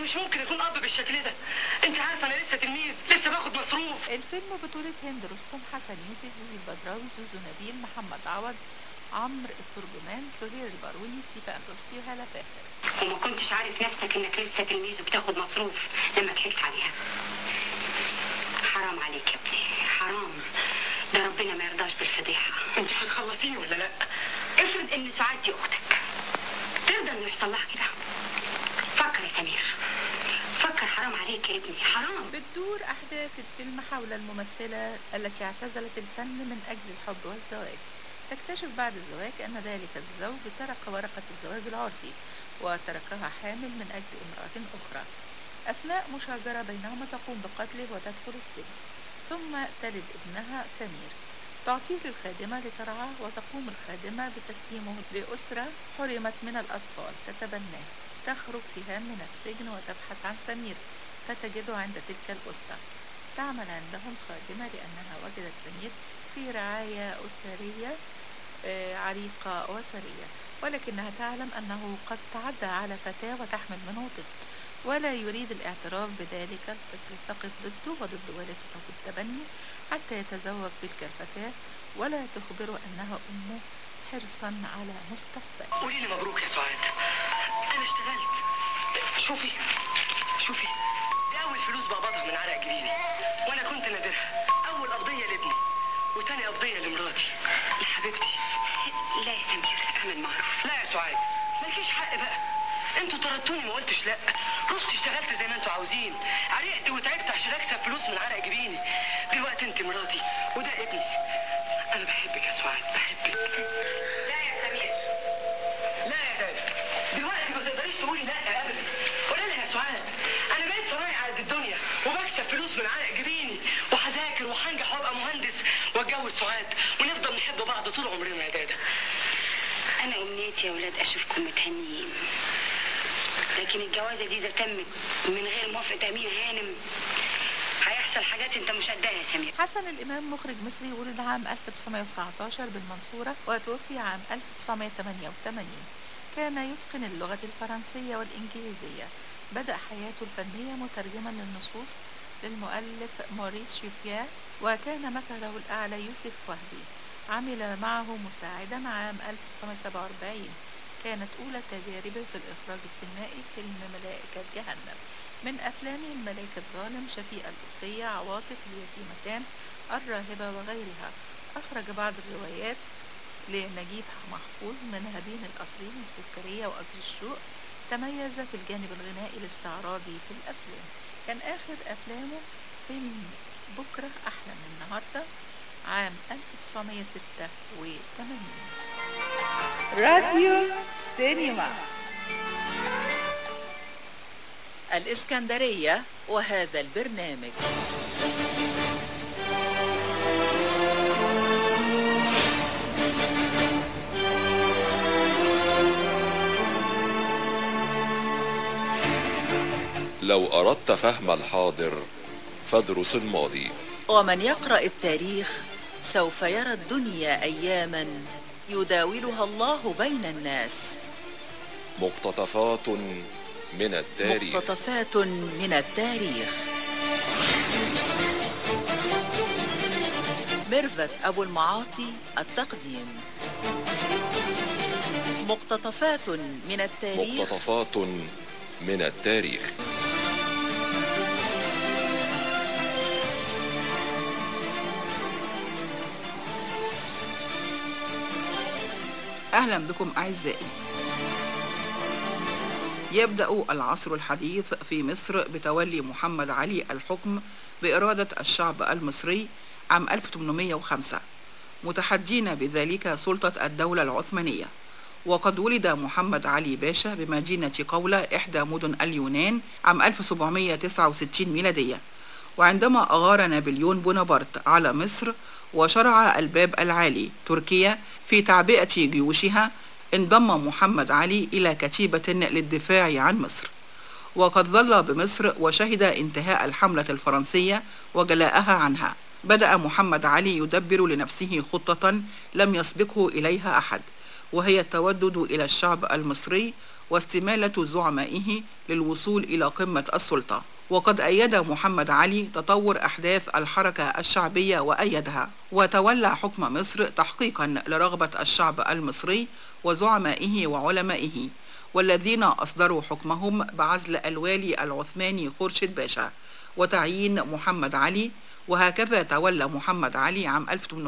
مش ممكن اكون اب بالشكل ده انت عارفه انا لسه تلميذ لسه باخد مصروف الفيلم بطولة هند رستم حسن يوسف زيزي البدراوي زوزو نبيل محمد عوض عمرو الترجمان سهير الباروني سيفا القسطي وهالة فاخر وما كنتش عارف نفسك انك لسه تلميذ وبتاخد مصروف لما ضحكت عليها حرام عليك يا ابني حرام ده ربنا ما يرضاش بالفضيحه انت هتخلصيني ولا لا افرض ان سعاد دي اختك ترضى انه يحصل لها كده فكر يا سمير فكر حرام عليك يا ابني حرام بتدور أحداث الفيلم حول الممثلة التي اعتزلت الفن من أجل الحب والزواج تكتشف بعد الزواج أن ذلك الزوج سرق ورقة الزواج العرفي وتركها حامل من أجل امرأة أخرى أثناء مشاجرة بينهما تقوم بقتله وتدخل السجن ثم تلد ابنها سمير تعطيه للخادمة لترعاه وتقوم الخادمة بتسليمه لأسرة حرمت من الأطفال تتبناه تخرج سهام من السجن وتبحث عن سمير فتجده عند تلك الأسرة تعمل عندهم خادمة لأنها وجدت سمير في رعاية أسرية آه، عريقة وثرية ولكنها تعلم أنه قد تعدى على فتاة وتحمل منه طفل ولا يريد الاعتراف بذلك الطفل تقف ضده وضد والدته في التبني حتى يتزوج تلك الفتاة ولا تخبره أنها أمه حرصا على مستقبله قولي لي مبروك يا سعاد انا اشتغلت شوفي شوفي دي اول فلوس بقبضها من عرق جبيني وانا كنت نادرها اول قبضيه لابني وتاني قبضيه لمراتي يا حبيبتي لا يا سمير اعمل معروف لا يا سعاد مالكيش حق بقى انتوا طردتوني ما قلتش لا رحت اشتغلت زي ما انتوا عاوزين عرقت وتعبت عشان اكسب فلوس من عرق جبيني دلوقتي انت مراتي وده ابني انا بحبك يا سعاد بحبك لا يا سمير لا يا دادا دلوقتي ما تقدريش تقولي لا ابدا قولي لها يا سعاد انا بقيت صنايعي قد الدنيا وبكسب فلوس من عرق جبيني وهذاكر وهنجح وابقى مهندس واتجوز سعاد ونفضل نحب بعض طول عمرنا يا دادا انا امنيتي يا ولاد اشوفكم متهنيين لكن الجوازه دي اذا تمت من غير موافقه امين هانم هيحصل حاجات انت مش قدها يا سمير حسن الإمام مخرج مصري ولد عام 1919 بالمنصورة وتوفي عام 1988 كان يتقن اللغة الفرنسية والإنجليزية بدأ حياته الفنية مترجما للنصوص للمؤلف موريس شوفيا وكان مثله الأعلى يوسف وهبي عمل معه مساعدا عام 1947 كانت أولى تجاربه في الإخراج السينمائي فيلم ملائكة جهنم من أفلامه الملاك الظالم شفيق القبطية عواطف اليتيمتان الراهبة وغيرها أخرج بعض الروايات لنجيب محفوظ منها بين القصرين والسكرية وقصر الشوق تميز في الجانب الغنائي الاستعراضي في الأفلام كان آخر أفلامه فيلم بكرة أحلى من النهاردة عام 1986 راديو سينما الإسكندرية وهذا البرنامج لو أردت فهم الحاضر فادرس الماضي ومن يقرأ التاريخ سوف يرى الدنيا أياما يداولها الله بين الناس مقتطفات من التاريخ مقتطفات من التاريخ ميرفت أبو المعاطي التقديم مقتطفات من التاريخ مقتطفات من التاريخ أهلا بكم أعزائي يبدأ العصر الحديث في مصر بتولي محمد علي الحكم بإرادة الشعب المصري عام 1805 متحدين بذلك سلطة الدولة العثمانية وقد ولد محمد علي باشا بمدينة قولة إحدى مدن اليونان عام 1769 ميلادية وعندما أغار نابليون بونابرت على مصر وشرع الباب العالي تركيا في تعبئة جيوشها انضم محمد علي إلى كتيبة للدفاع عن مصر وقد ظل بمصر وشهد انتهاء الحملة الفرنسية وجلاءها عنها بدأ محمد علي يدبر لنفسه خطة لم يسبقه إليها أحد وهي التودد إلى الشعب المصري واستمالة زعمائه للوصول إلى قمة السلطة وقد أيد محمد علي تطور أحداث الحركة الشعبية وأيدها وتولى حكم مصر تحقيقا لرغبة الشعب المصري وزعمائه وعلمائه والذين أصدروا حكمهم بعزل الوالي العثماني خورشيد باشا وتعيين محمد علي وهكذا تولى محمد علي عام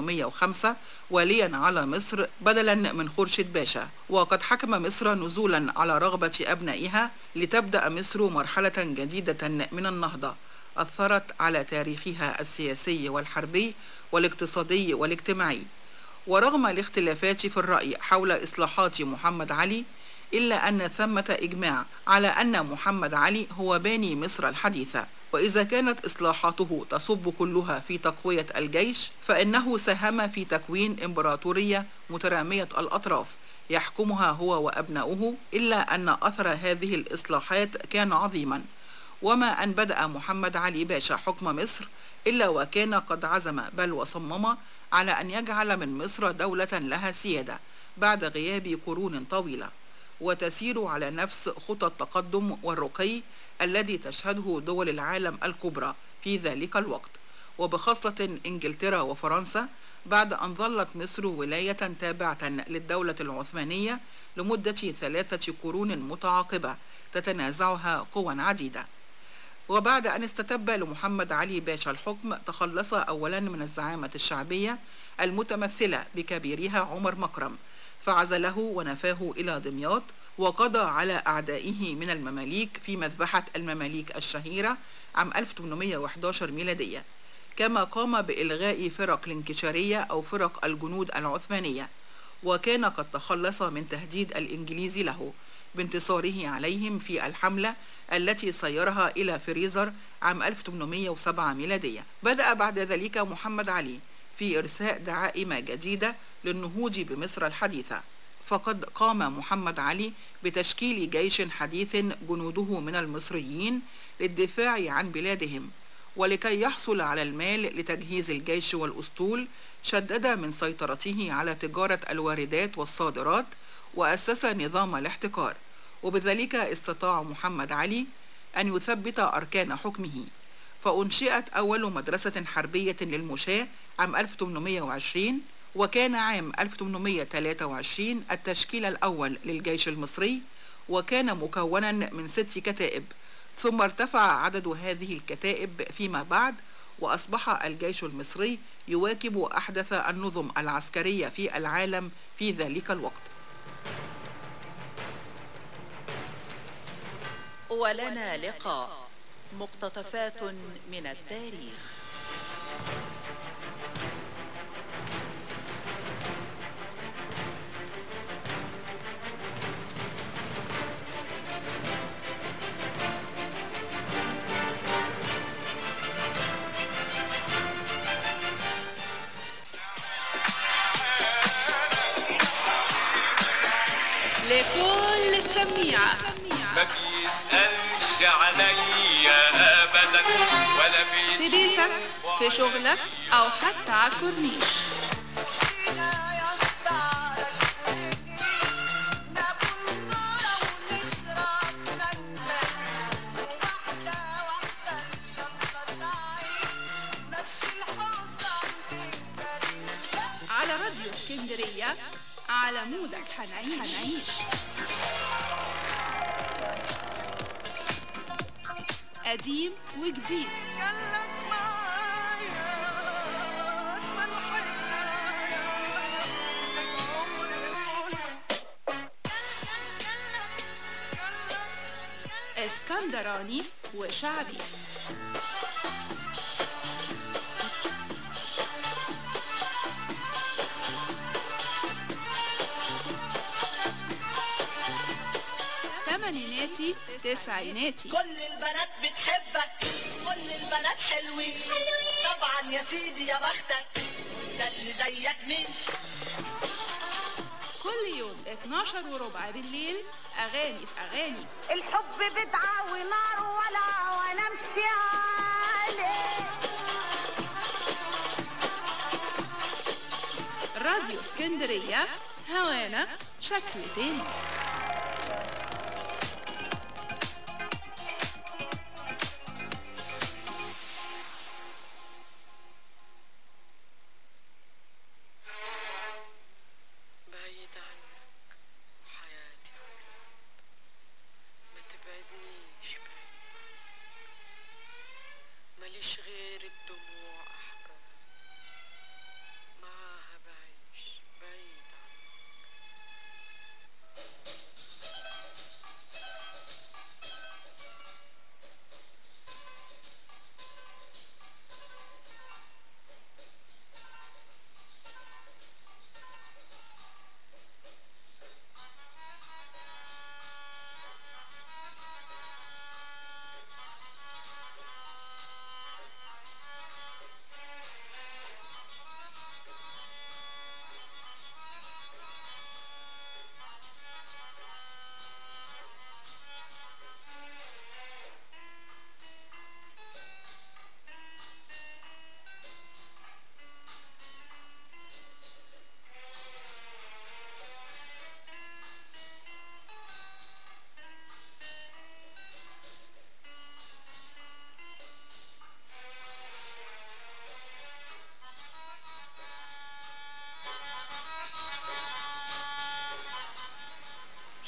1805 واليا على مصر بدلا من خورشيد باشا وقد حكم مصر نزولا على رغبة أبنائها لتبدأ مصر مرحلة جديدة من النهضة أثرت على تاريخها السياسي والحربي والاقتصادي والاجتماعي ورغم الاختلافات في الرأي حول إصلاحات محمد علي إلا أن ثمة إجماع على أن محمد علي هو باني مصر الحديثة وإذا كانت إصلاحاته تصب كلها في تقوية الجيش فإنه ساهم في تكوين إمبراطورية مترامية الأطراف يحكمها هو وأبناؤه إلا أن أثر هذه الإصلاحات كان عظيما وما أن بدأ محمد علي باشا حكم مصر إلا وكان قد عزم بل وصمم على أن يجعل من مصر دولة لها سيادة بعد غياب قرون طويلة وتسير على نفس خطى التقدم والرقي الذي تشهده دول العالم الكبرى في ذلك الوقت وبخاصة إنجلترا وفرنسا بعد أن ظلت مصر ولاية تابعة للدولة العثمانية لمدة ثلاثة قرون متعاقبة تتنازعها قوى عديدة وبعد أن استتب لمحمد علي باشا الحكم تخلص أولا من الزعامة الشعبية المتمثلة بكبيرها عمر مكرم فعزله ونفاه إلى دمياط وقضى على أعدائه من المماليك في مذبحة المماليك الشهيرة عام 1811 ميلادية كما قام بإلغاء فرق الانكشارية أو فرق الجنود العثمانية وكان قد تخلص من تهديد الإنجليز له بانتصاره عليهم في الحملة التي سيرها إلى فريزر عام 1807 ميلادية بدأ بعد ذلك محمد علي في إرساء دعائم جديدة للنهوض بمصر الحديثة فقد قام محمد علي بتشكيل جيش حديث جنوده من المصريين للدفاع عن بلادهم ولكي يحصل على المال لتجهيز الجيش والأسطول شدد من سيطرته على تجارة الواردات والصادرات وأسس نظام الاحتكار وبذلك استطاع محمد علي أن يثبت أركان حكمه فأنشئت أول مدرسة حربية للمشاة عام 1820 وكان عام 1823 التشكيل الأول للجيش المصري وكان مكونا من ست كتائب ثم ارتفع عدد هذه الكتائب فيما بعد وأصبح الجيش المصري يواكب أحدث النظم العسكرية في العالم في ذلك الوقت ولنا لقاء مقتطفات من التاريخ لكل السميعة ما بيسألش عليا أبدا ولا في بيجي بيتك في شغلك أو حتى على الكورنيش على راديو اسكندرية على مودك هنعيش هنعيش قديم وجديد اسكندراني وشعبي تمانيناتي تسعيناتي كل البنات بتحبك كل البنات حلوين طبعا يا سيدي يا بختك ده اللي زيك مين كل يوم 12 وربع بالليل أغاني في أغاني الحب بدعة ونار ولا وانا امشي عليه راديو اسكندرية هوانا شكل تاني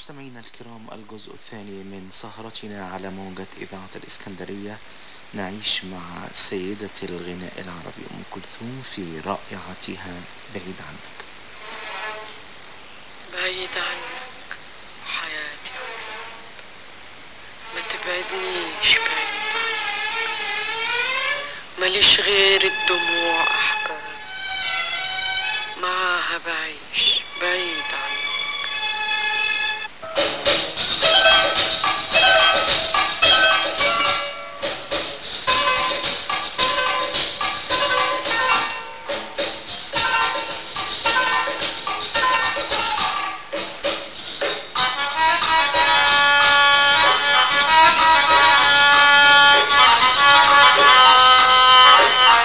مستمعينا الكرام الجزء الثاني من سهرتنا على موجة إذاعة الإسكندرية نعيش مع سيدة الغناء العربي أم كلثوم في رائعتها بعيد عنك بعيد عنك حياتي عذاب ما تبعدنيش بعيد عنك ماليش غير الدموع أحرار معاها بعيش بعيد عنك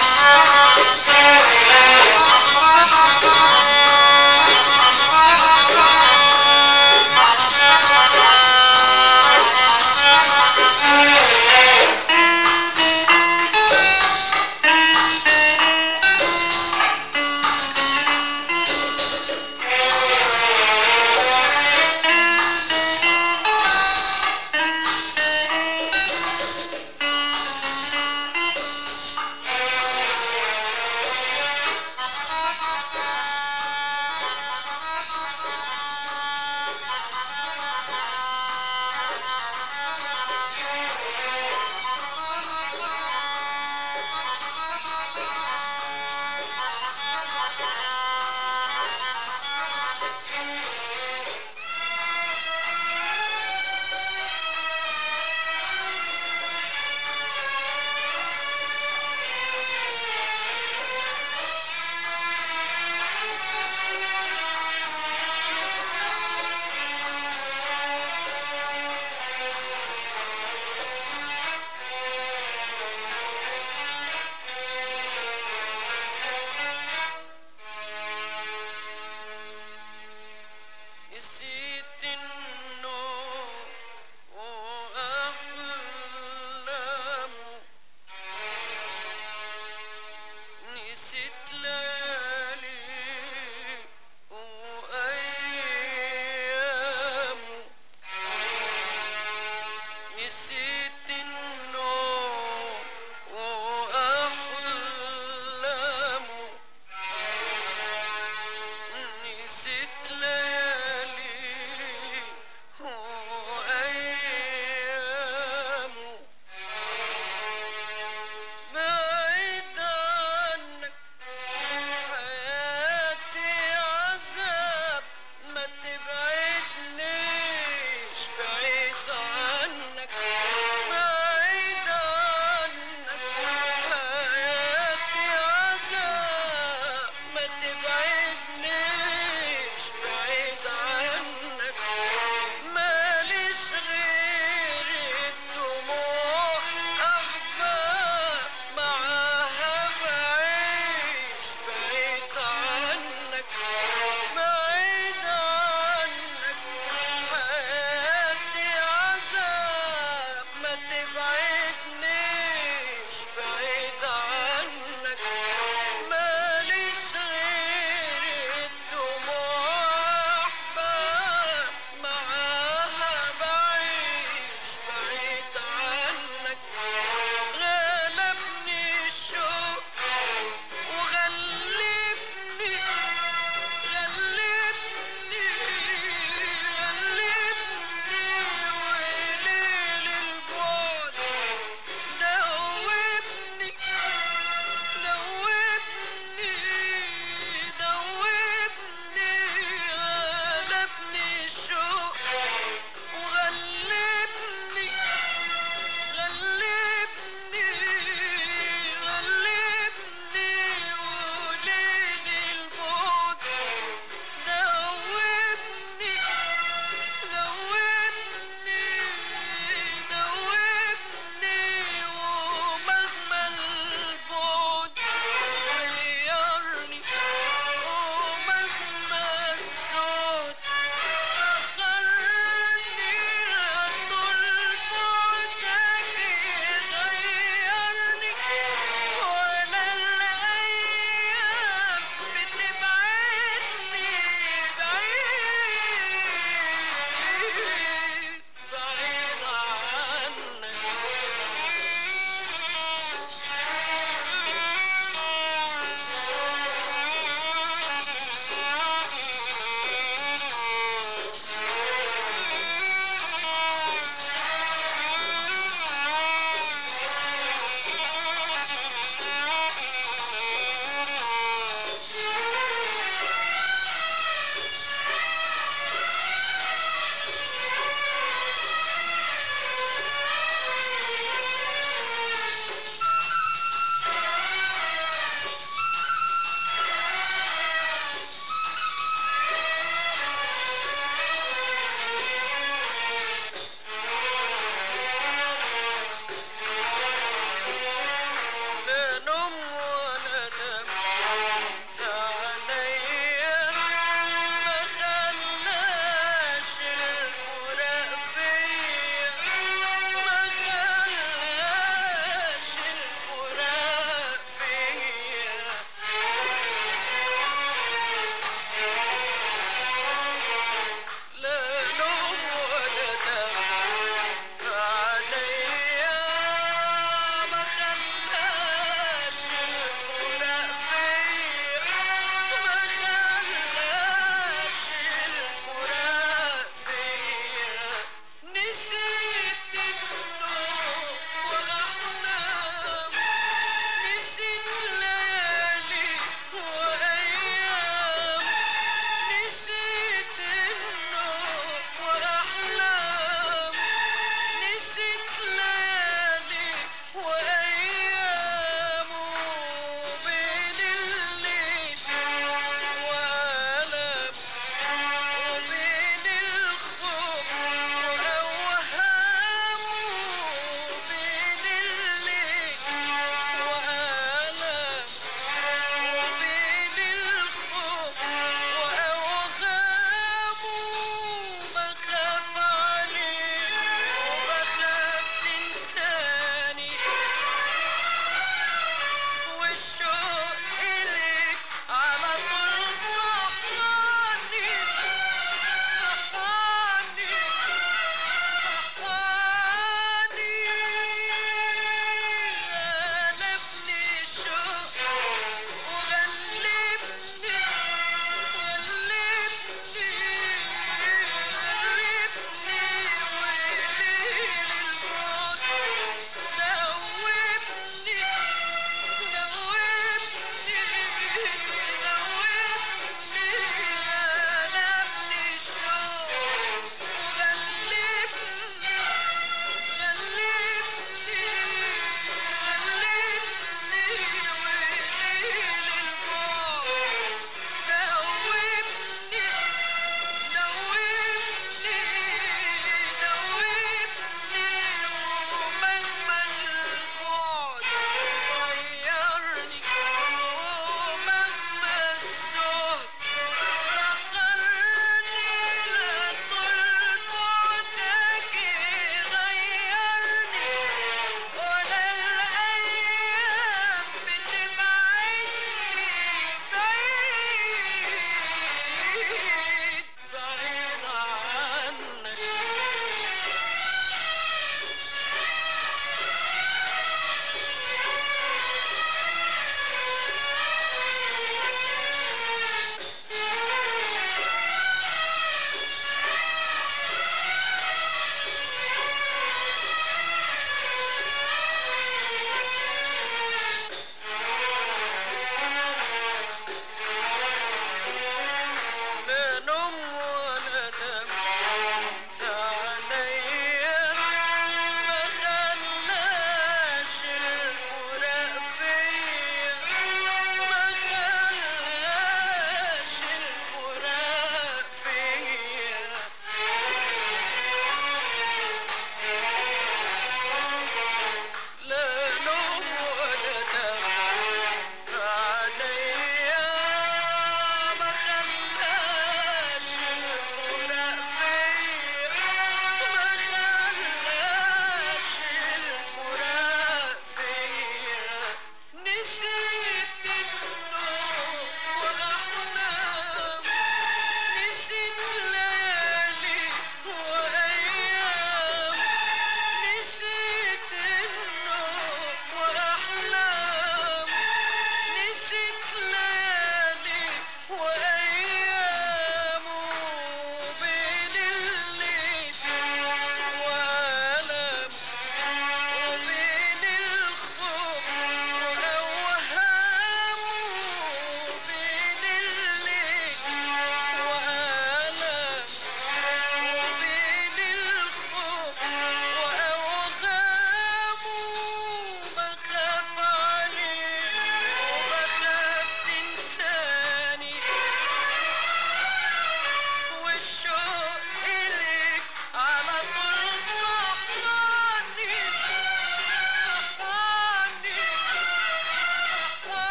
Thank you.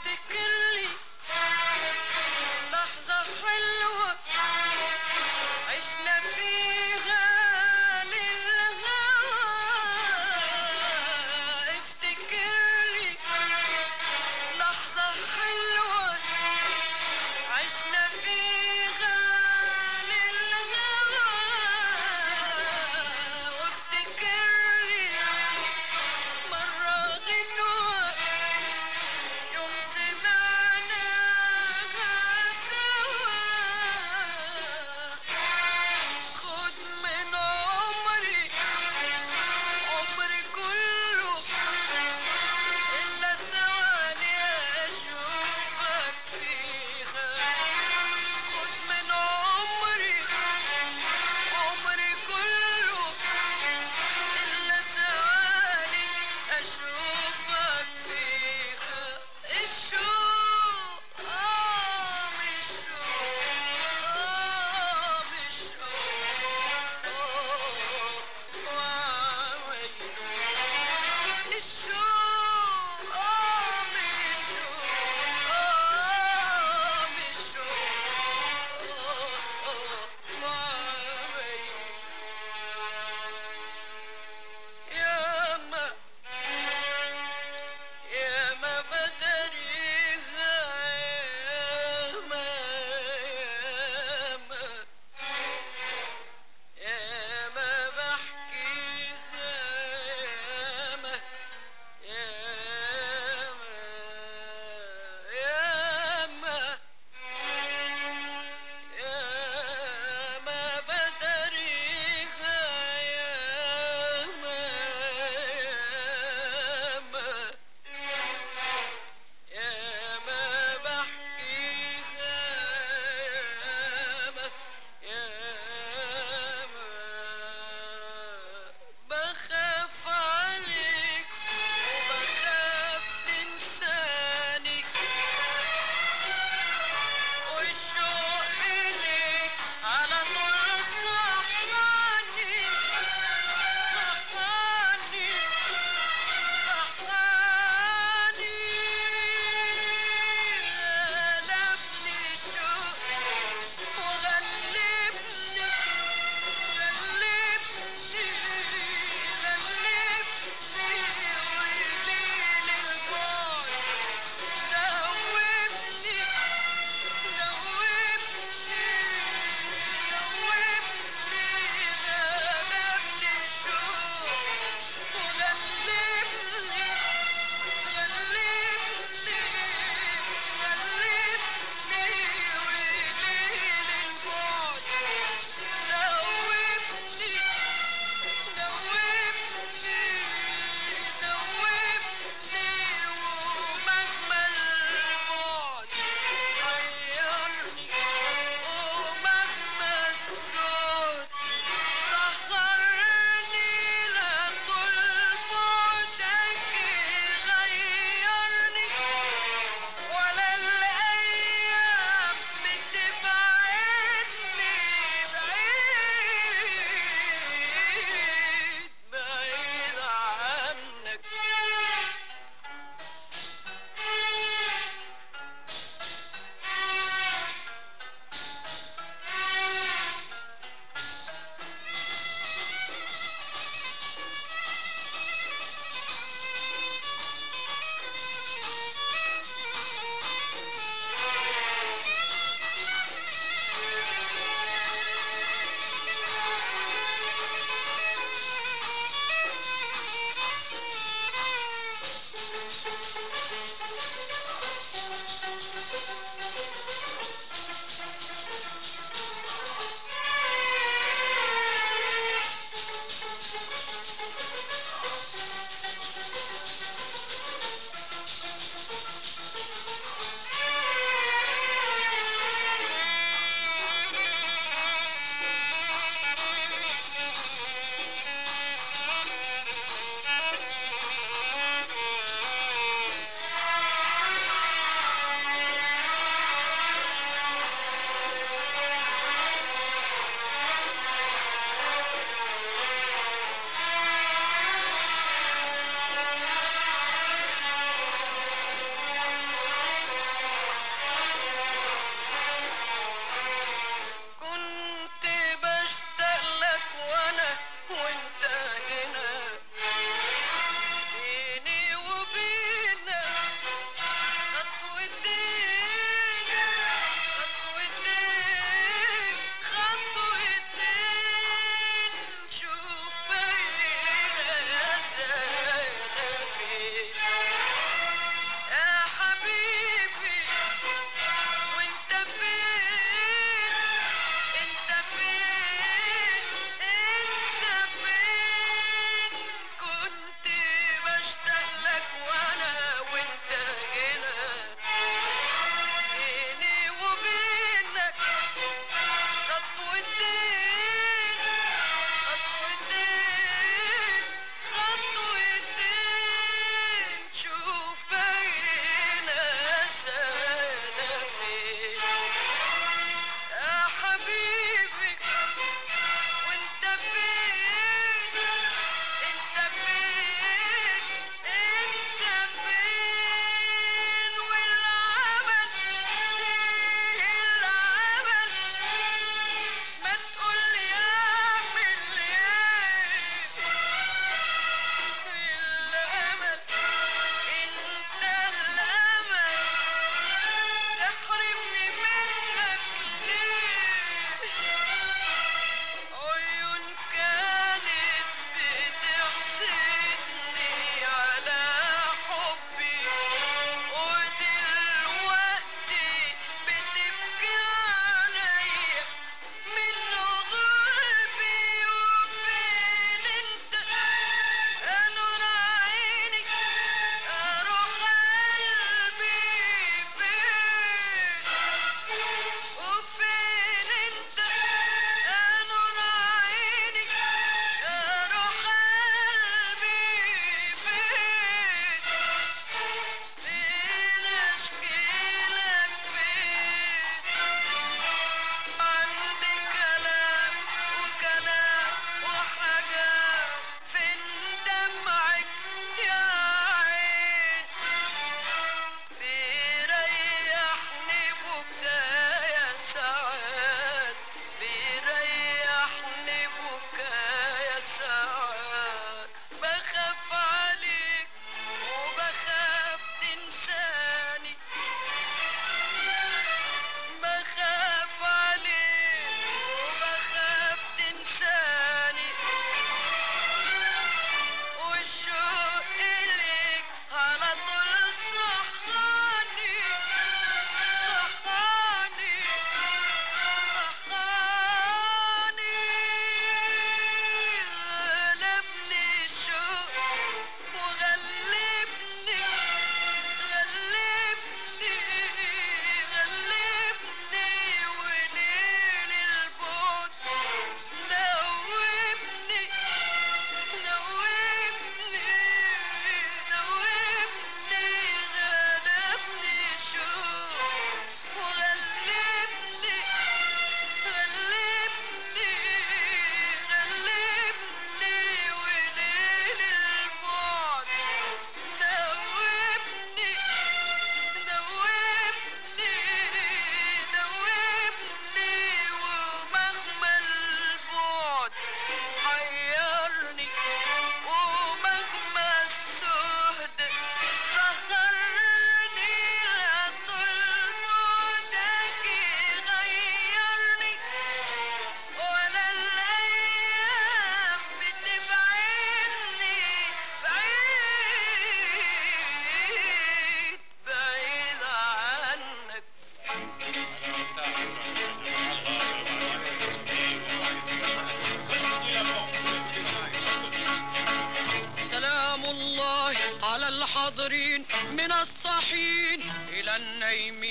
وافتكر لي لحظة حلوة عشنا فيها للهوى افتكر لي لحظة حلوة عشنا فيها للهوى وافتكر لي مرة غنوة يوم سمعت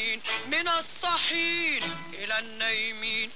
النائمين من الصحين إلى النايمين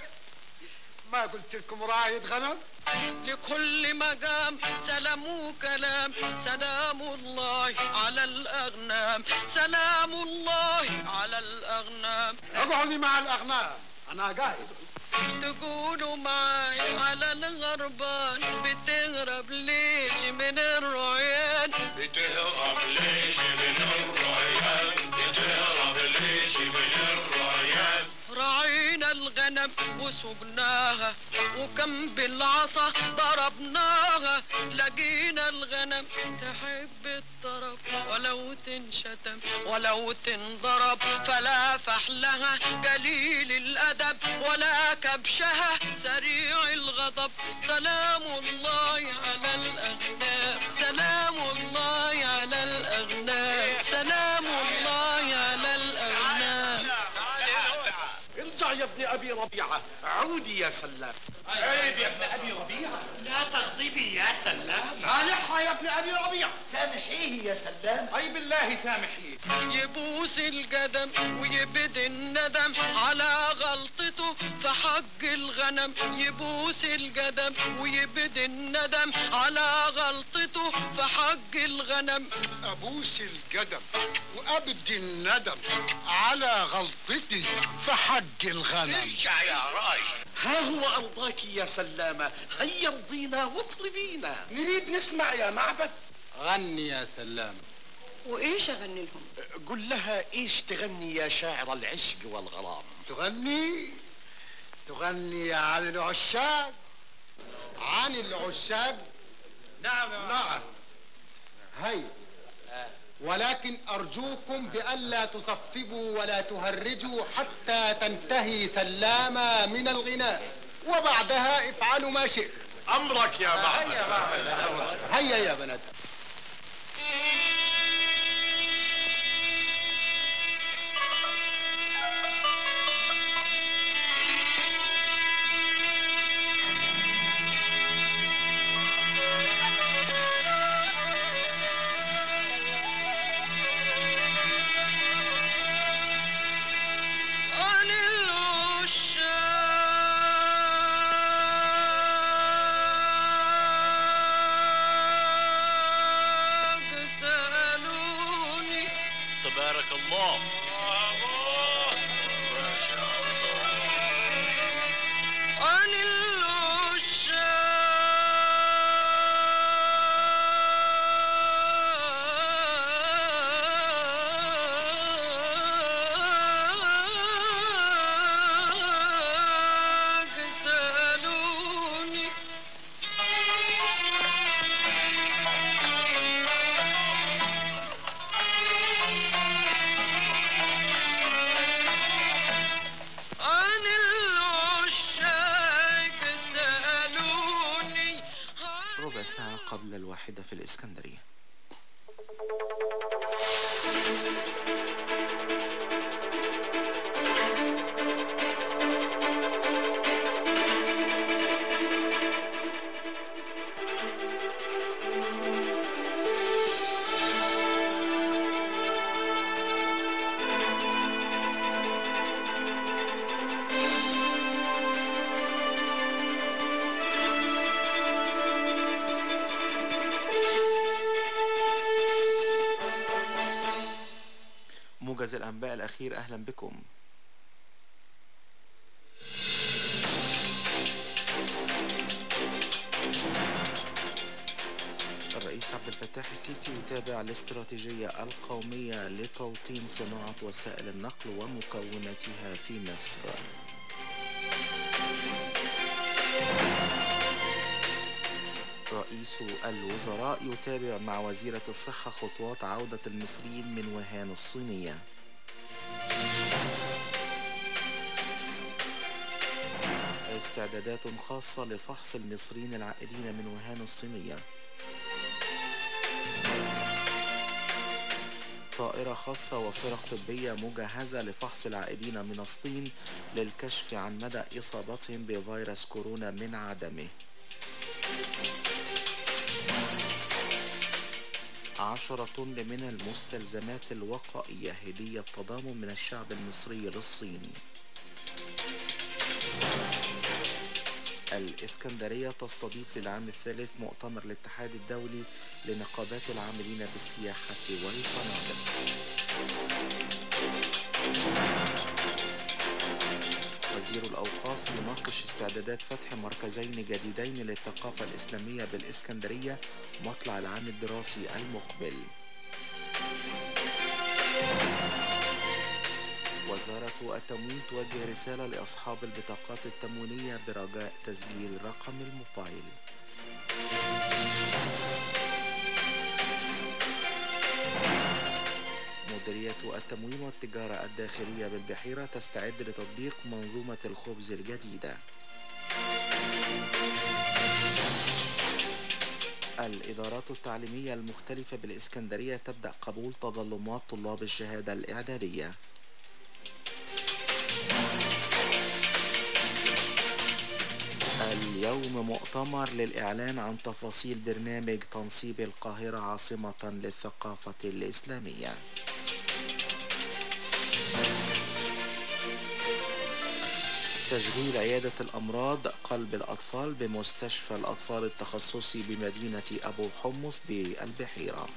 ما قلت لكم راية غنم لكل مقام سلام كلام سلام الله على الأغنام سلام الله على الأغنام اقعدي مع الاغنام انا قاعد تقولوا معاي على الغربان بتهرب ليش من الرعيان بتهرب ليش من الريان بتهرب ليش من الريان راعينا الغنم وسقناها وكم بالعصا ضربناها لقينا الغنم تحب الطرب ولو تنشتم ولو تنضرب فلا فحلها قليل الأدب ولا كبشها سريع الغضب سلام الله على الأغنام سلام الله على الأغنام سلام الله على الأغنام ارجع يا ابن ابي ربيعه عودي يا سلام عيب يا ابن ابي ربيعه لا تغضبي يا سلام سامحها يا ابن ابي ربيعه سامحيه يا سلام اي بالله سامحيه يبوس القدم ويبد الندم على غلطته في حق الغنم يبوس القدم ويبد الندم على غلطته في حق الغنم ابوس القدم وابدي الندم على غلطتي في حق الغنم ارجع يا راي ها هو ارضاك يا سلامه هيا امضينا واطلبينا نريد نسمع يا معبد غني يا سلام وايش اغني لهم قل لها ايش تغني يا شاعر العشق والغرام تغني تغني عن العشاق عن العشاق نعم نعم هيا ولكن أرجوكم بألا تصفقوا ولا تهرجوا حتى تنتهي سلامة من الغناء وبعدها افعلوا ما شئت امرك يا معبد هيا يا بنات عن العشاق سألوني تبارك الله عن العشاق سألوني عن العشاق سألوني ربع ساعة قبل الواحدة في الإسكندرية موجز الأنباء الأخير أهلا بكم الرئيس عبد الفتاح السيسي يتابع الاستراتيجية القومية لتوطين صناعة وسائل النقل ومكوناتها في مصر رئيس الوزراء يتابع مع وزيرة الصحة خطوات عودة المصريين من وهان الصينية استعدادات خاصة لفحص المصريين العائدين من وهان الصينية طائرة خاصة وفرق طبية مجهزة لفحص العائدين من الصين للكشف عن مدى إصابتهم بفيروس كورونا من عدمه عشرة من المستلزمات الوقائية هدية تضامن من الشعب المصري للصين الإسكندرية تستضيف للعام الثالث مؤتمر الاتحاد الدولي لنقابات العاملين بالسياحة والفنادق وزير الأوقاف يناقش استعدادات فتح مركزين جديدين للثقافة الإسلامية بالإسكندرية مطلع العام الدراسي المقبل وزارة التموين توجه رسالة لأصحاب البطاقات التموينية برجاء تسجيل رقم الموبايل مديرية التموين والتجارة الداخلية بالبحيرة تستعد لتطبيق منظومة الخبز الجديدة الإدارات التعليمية المختلفة بالإسكندرية تبدأ قبول تظلمات طلاب الشهادة الإعدادية اليوم مؤتمر للإعلان عن تفاصيل برنامج تنصيب القاهرة عاصمة للثقافة الإسلامية تشغيل عيادة الأمراض قلب الأطفال بمستشفى الأطفال التخصصي بمدينة أبو حمص بالبحيرة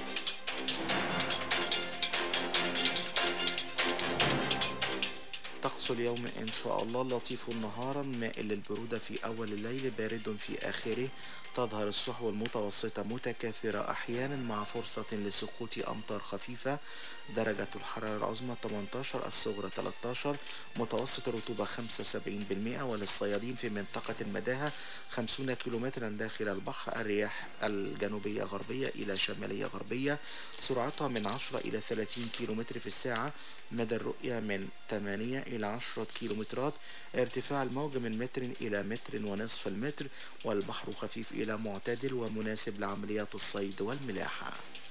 طقس اليوم إن شاء الله لطيف نهارا مائل للبرودة في أول الليل بارد في آخره تظهر السحب المتوسطة متكاثرة أحيانا مع فرصة لسقوط أمطار خفيفة درجة الحرارة العظمى 18 الصغرى 13 متوسط الرطوبة 75% وللصيادين في منطقة المداهة 50 كيلومترا داخل البحر الرياح الجنوبية غربية إلى شمالية غربية سرعتها من 10 إلى 30 كيلومتر في الساعة مدى الرؤية من 8 إلى 10 كيلومترات ارتفاع الموج من متر إلى متر ونصف المتر والبحر خفيف إلى معتدل ومناسب لعمليات الصيد والملاحة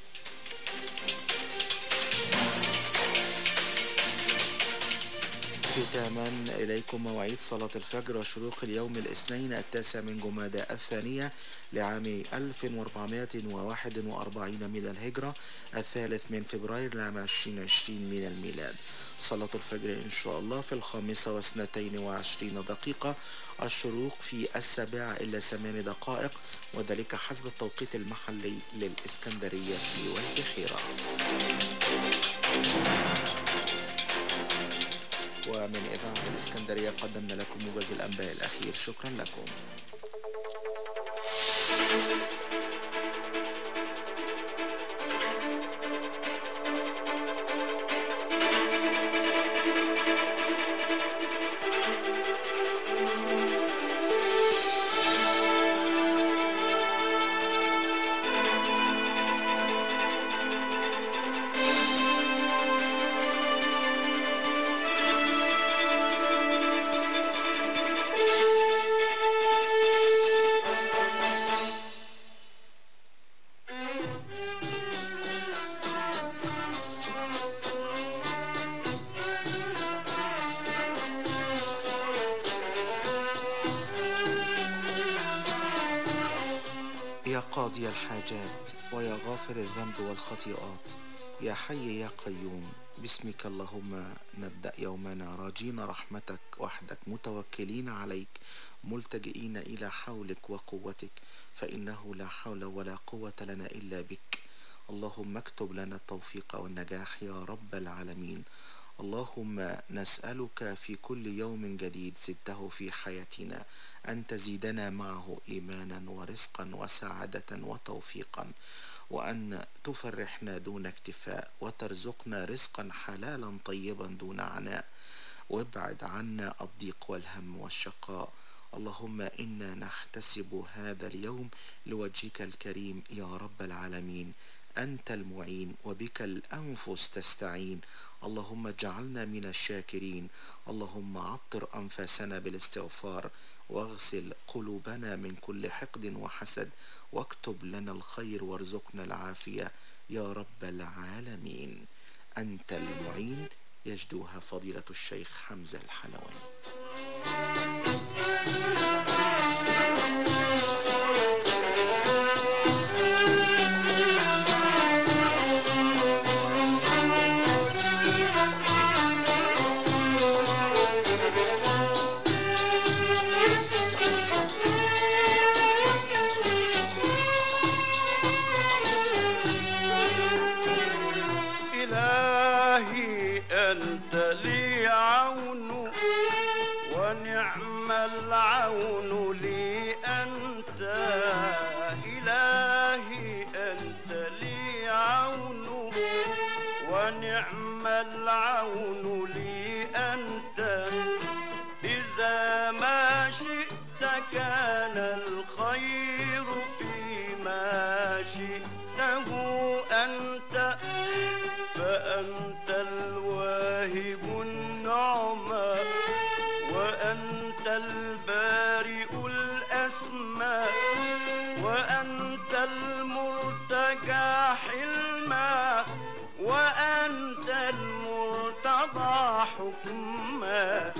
ختاما إليكم مواعيد صلاة الفجر وشروق اليوم الاثنين التاسع من جمادى الثانية لعام 1441 من الهجرة الثالث من فبراير لعام 2020 من الميلاد صلاة الفجر إن شاء الله في الخامسة واثنتين وعشرين دقيقة الشروق في السابعة إلا ثمان دقائق وذلك حسب التوقيت المحلي للإسكندرية والبحيرة ومن إذاعة الإسكندرية قدمنا لكم موجز الأنباء الأخير شكرا لكم يا قاضي الحاجات ويا غافر الذنب والخطيئات يا حي يا قيوم باسمك اللهم نبدأ يومنا راجين رحمتك وحدك متوكلين عليك ملتجئين إلى حولك وقوتك فإنه لا حول ولا قوة لنا إلا بك اللهم اكتب لنا التوفيق والنجاح يا رب العالمين اللهم نسألك في كل يوم جديد زدته في حياتنا أن تزيدنا معه إيمانا ورزقا وسعادة وتوفيقا وأن تفرحنا دون اكتفاء وترزقنا رزقا حلالا طيبا دون عناء وابعد عنا الضيق والهم والشقاء اللهم إنا نحتسب هذا اليوم لوجهك الكريم يا رب العالمين أنت المعين وبك الأنفس تستعين اللهم اجعلنا من الشاكرين اللهم عطر أنفاسنا بالاستغفار واغسل قلوبنا من كل حقد وحسد واكتب لنا الخير وارزقنا العافية يا رب العالمين أنت المعين يجدوها فضيلة الشيخ حمزة الحلواني لي عون ونعم العون لي أنت إلهي أنت لي عون ونعم العون لي أنت إذا ما شئت كان الخير فيما شئته أنت فأنت الواهب النعمى وأنت البارئ الأسمى وأنت المرتجى حلما وأنت المرتضى حكما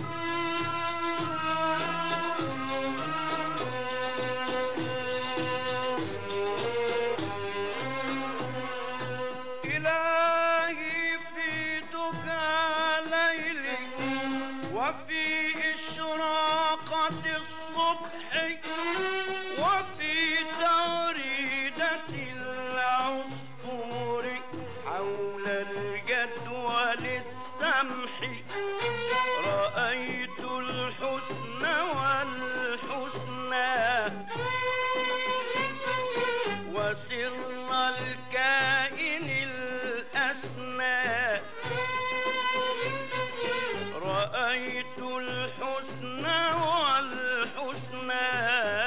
إلهي في دجى ليلك وفي إشراقة الصبح وفي تغريدة العصفور حول الجدول السمح رأيت الحسن والحسنى وسر الكائن الأسنى رأيت الحسن والحسنى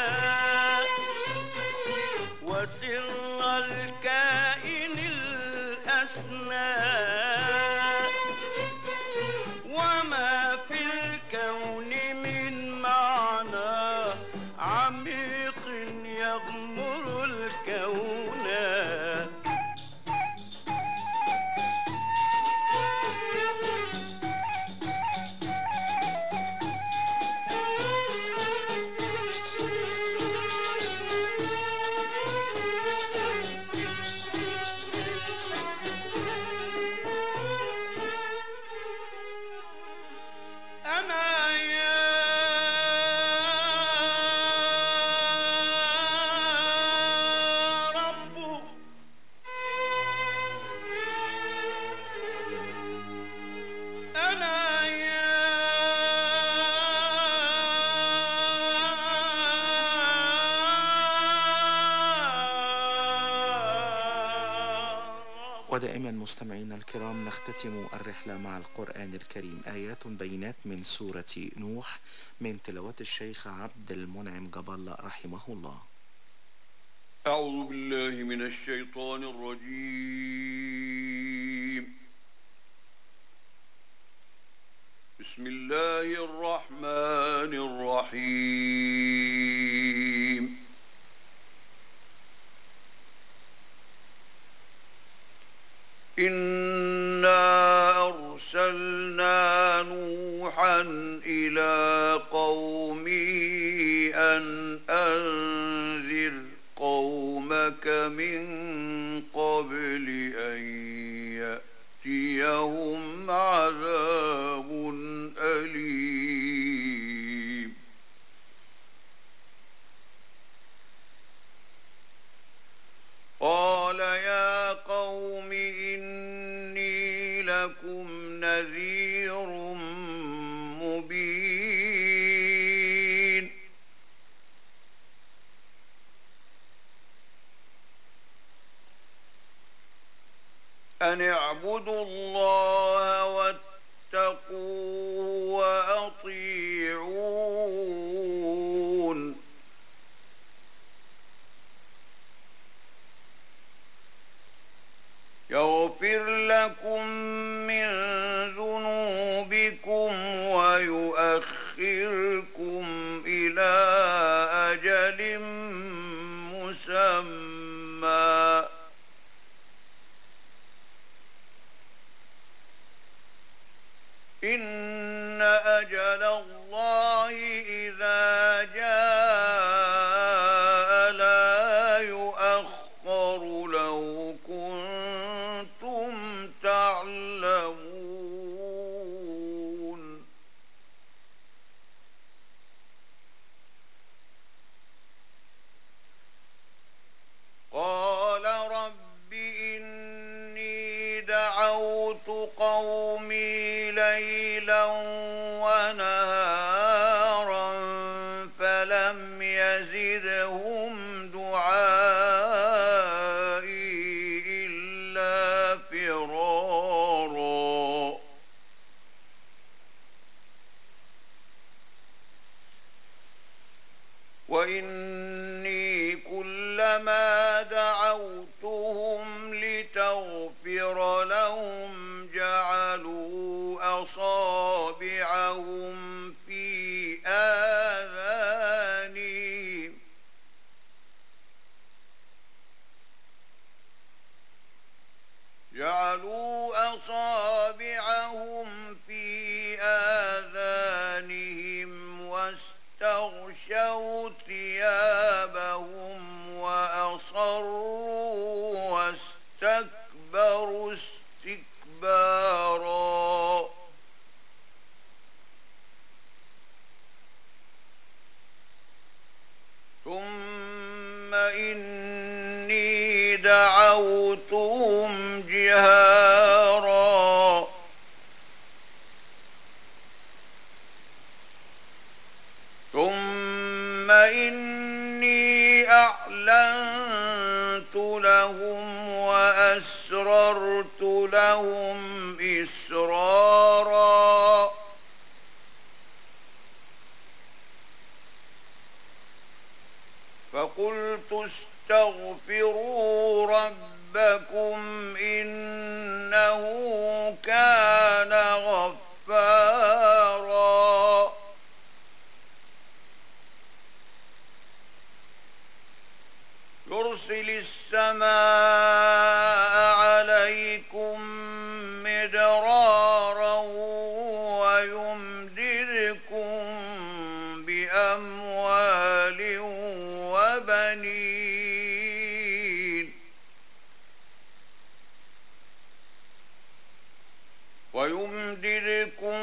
وسر الكائن الأسنى وما في الكون من معنى عميق يغمر الكون أنا يا رب أنا ودائما مستمعينا الكرام نختتم الرحلة مع القرآن الكريم آيات بينات من سورة نوح من تلاوة الشيخ عبد المنعم جبل رحمه الله أعوذ بالله من الشيطان الرجيم بسم الله الرحمن الرحيم إنا أرسلنا نوحا إلى قومه أن أنذر قومك من قبل أن يأتيهم عذاب أليم قال يا قوم إني لكم نذير مبين أن اعبدوا الله واتقوه وأطيعون يغفر لكم من ذنوبكم ويؤخركم إلى أجل مسمى إن أجل الله إذا جاء لا يؤخر لو كنتم تعلمون قال رب إني دعوت قومي ليلا ليلا ونهارا فلم يزدهم دعائي إلا فرارا وإني كلما دعوتهم لتغفر لهم جعلوا أصابعهم في آذانهم جعلوا أصابعهم في آذانهم واستغشوا ثيابهم وأصروا واستكبروا استكبارا ثم إني دعوتهم جهارا ثم إني أعلنت لهم وأسررت لهم إسرارا فقلت استغفروا ربكم إنه كان غفارا يرسل السماء عليكم مدرارا ويمددكم بأموال وبنين ويمددكم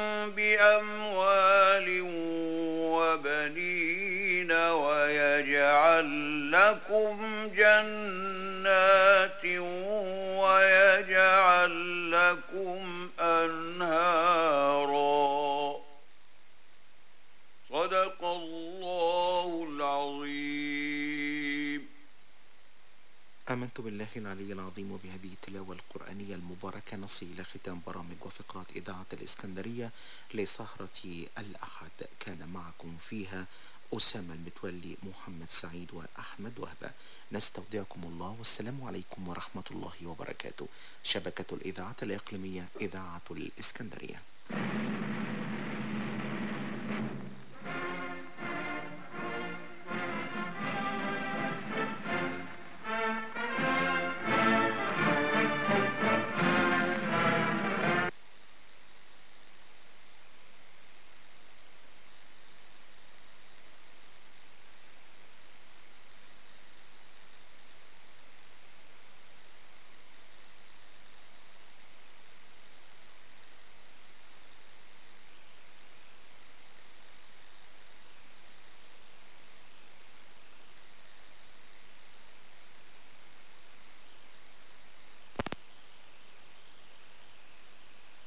بأموال وبنين ويجعل لكم جنات ويجعل لكم أنهارا صدق الله العظيم آمنت بالله العلي العظيم وبهذه التلاوة القرآنية المباركة نصل إلى ختام برامج وفقرات إذاعة الإسكندرية لسهرة الأحد كان معكم فيها أسامة المتولي محمد سعيد وأحمد وهبة نستودعكم الله والسلام عليكم ورحمة الله وبركاته شبكة الإذاعة الإقليمية إذاعة الإسكندرية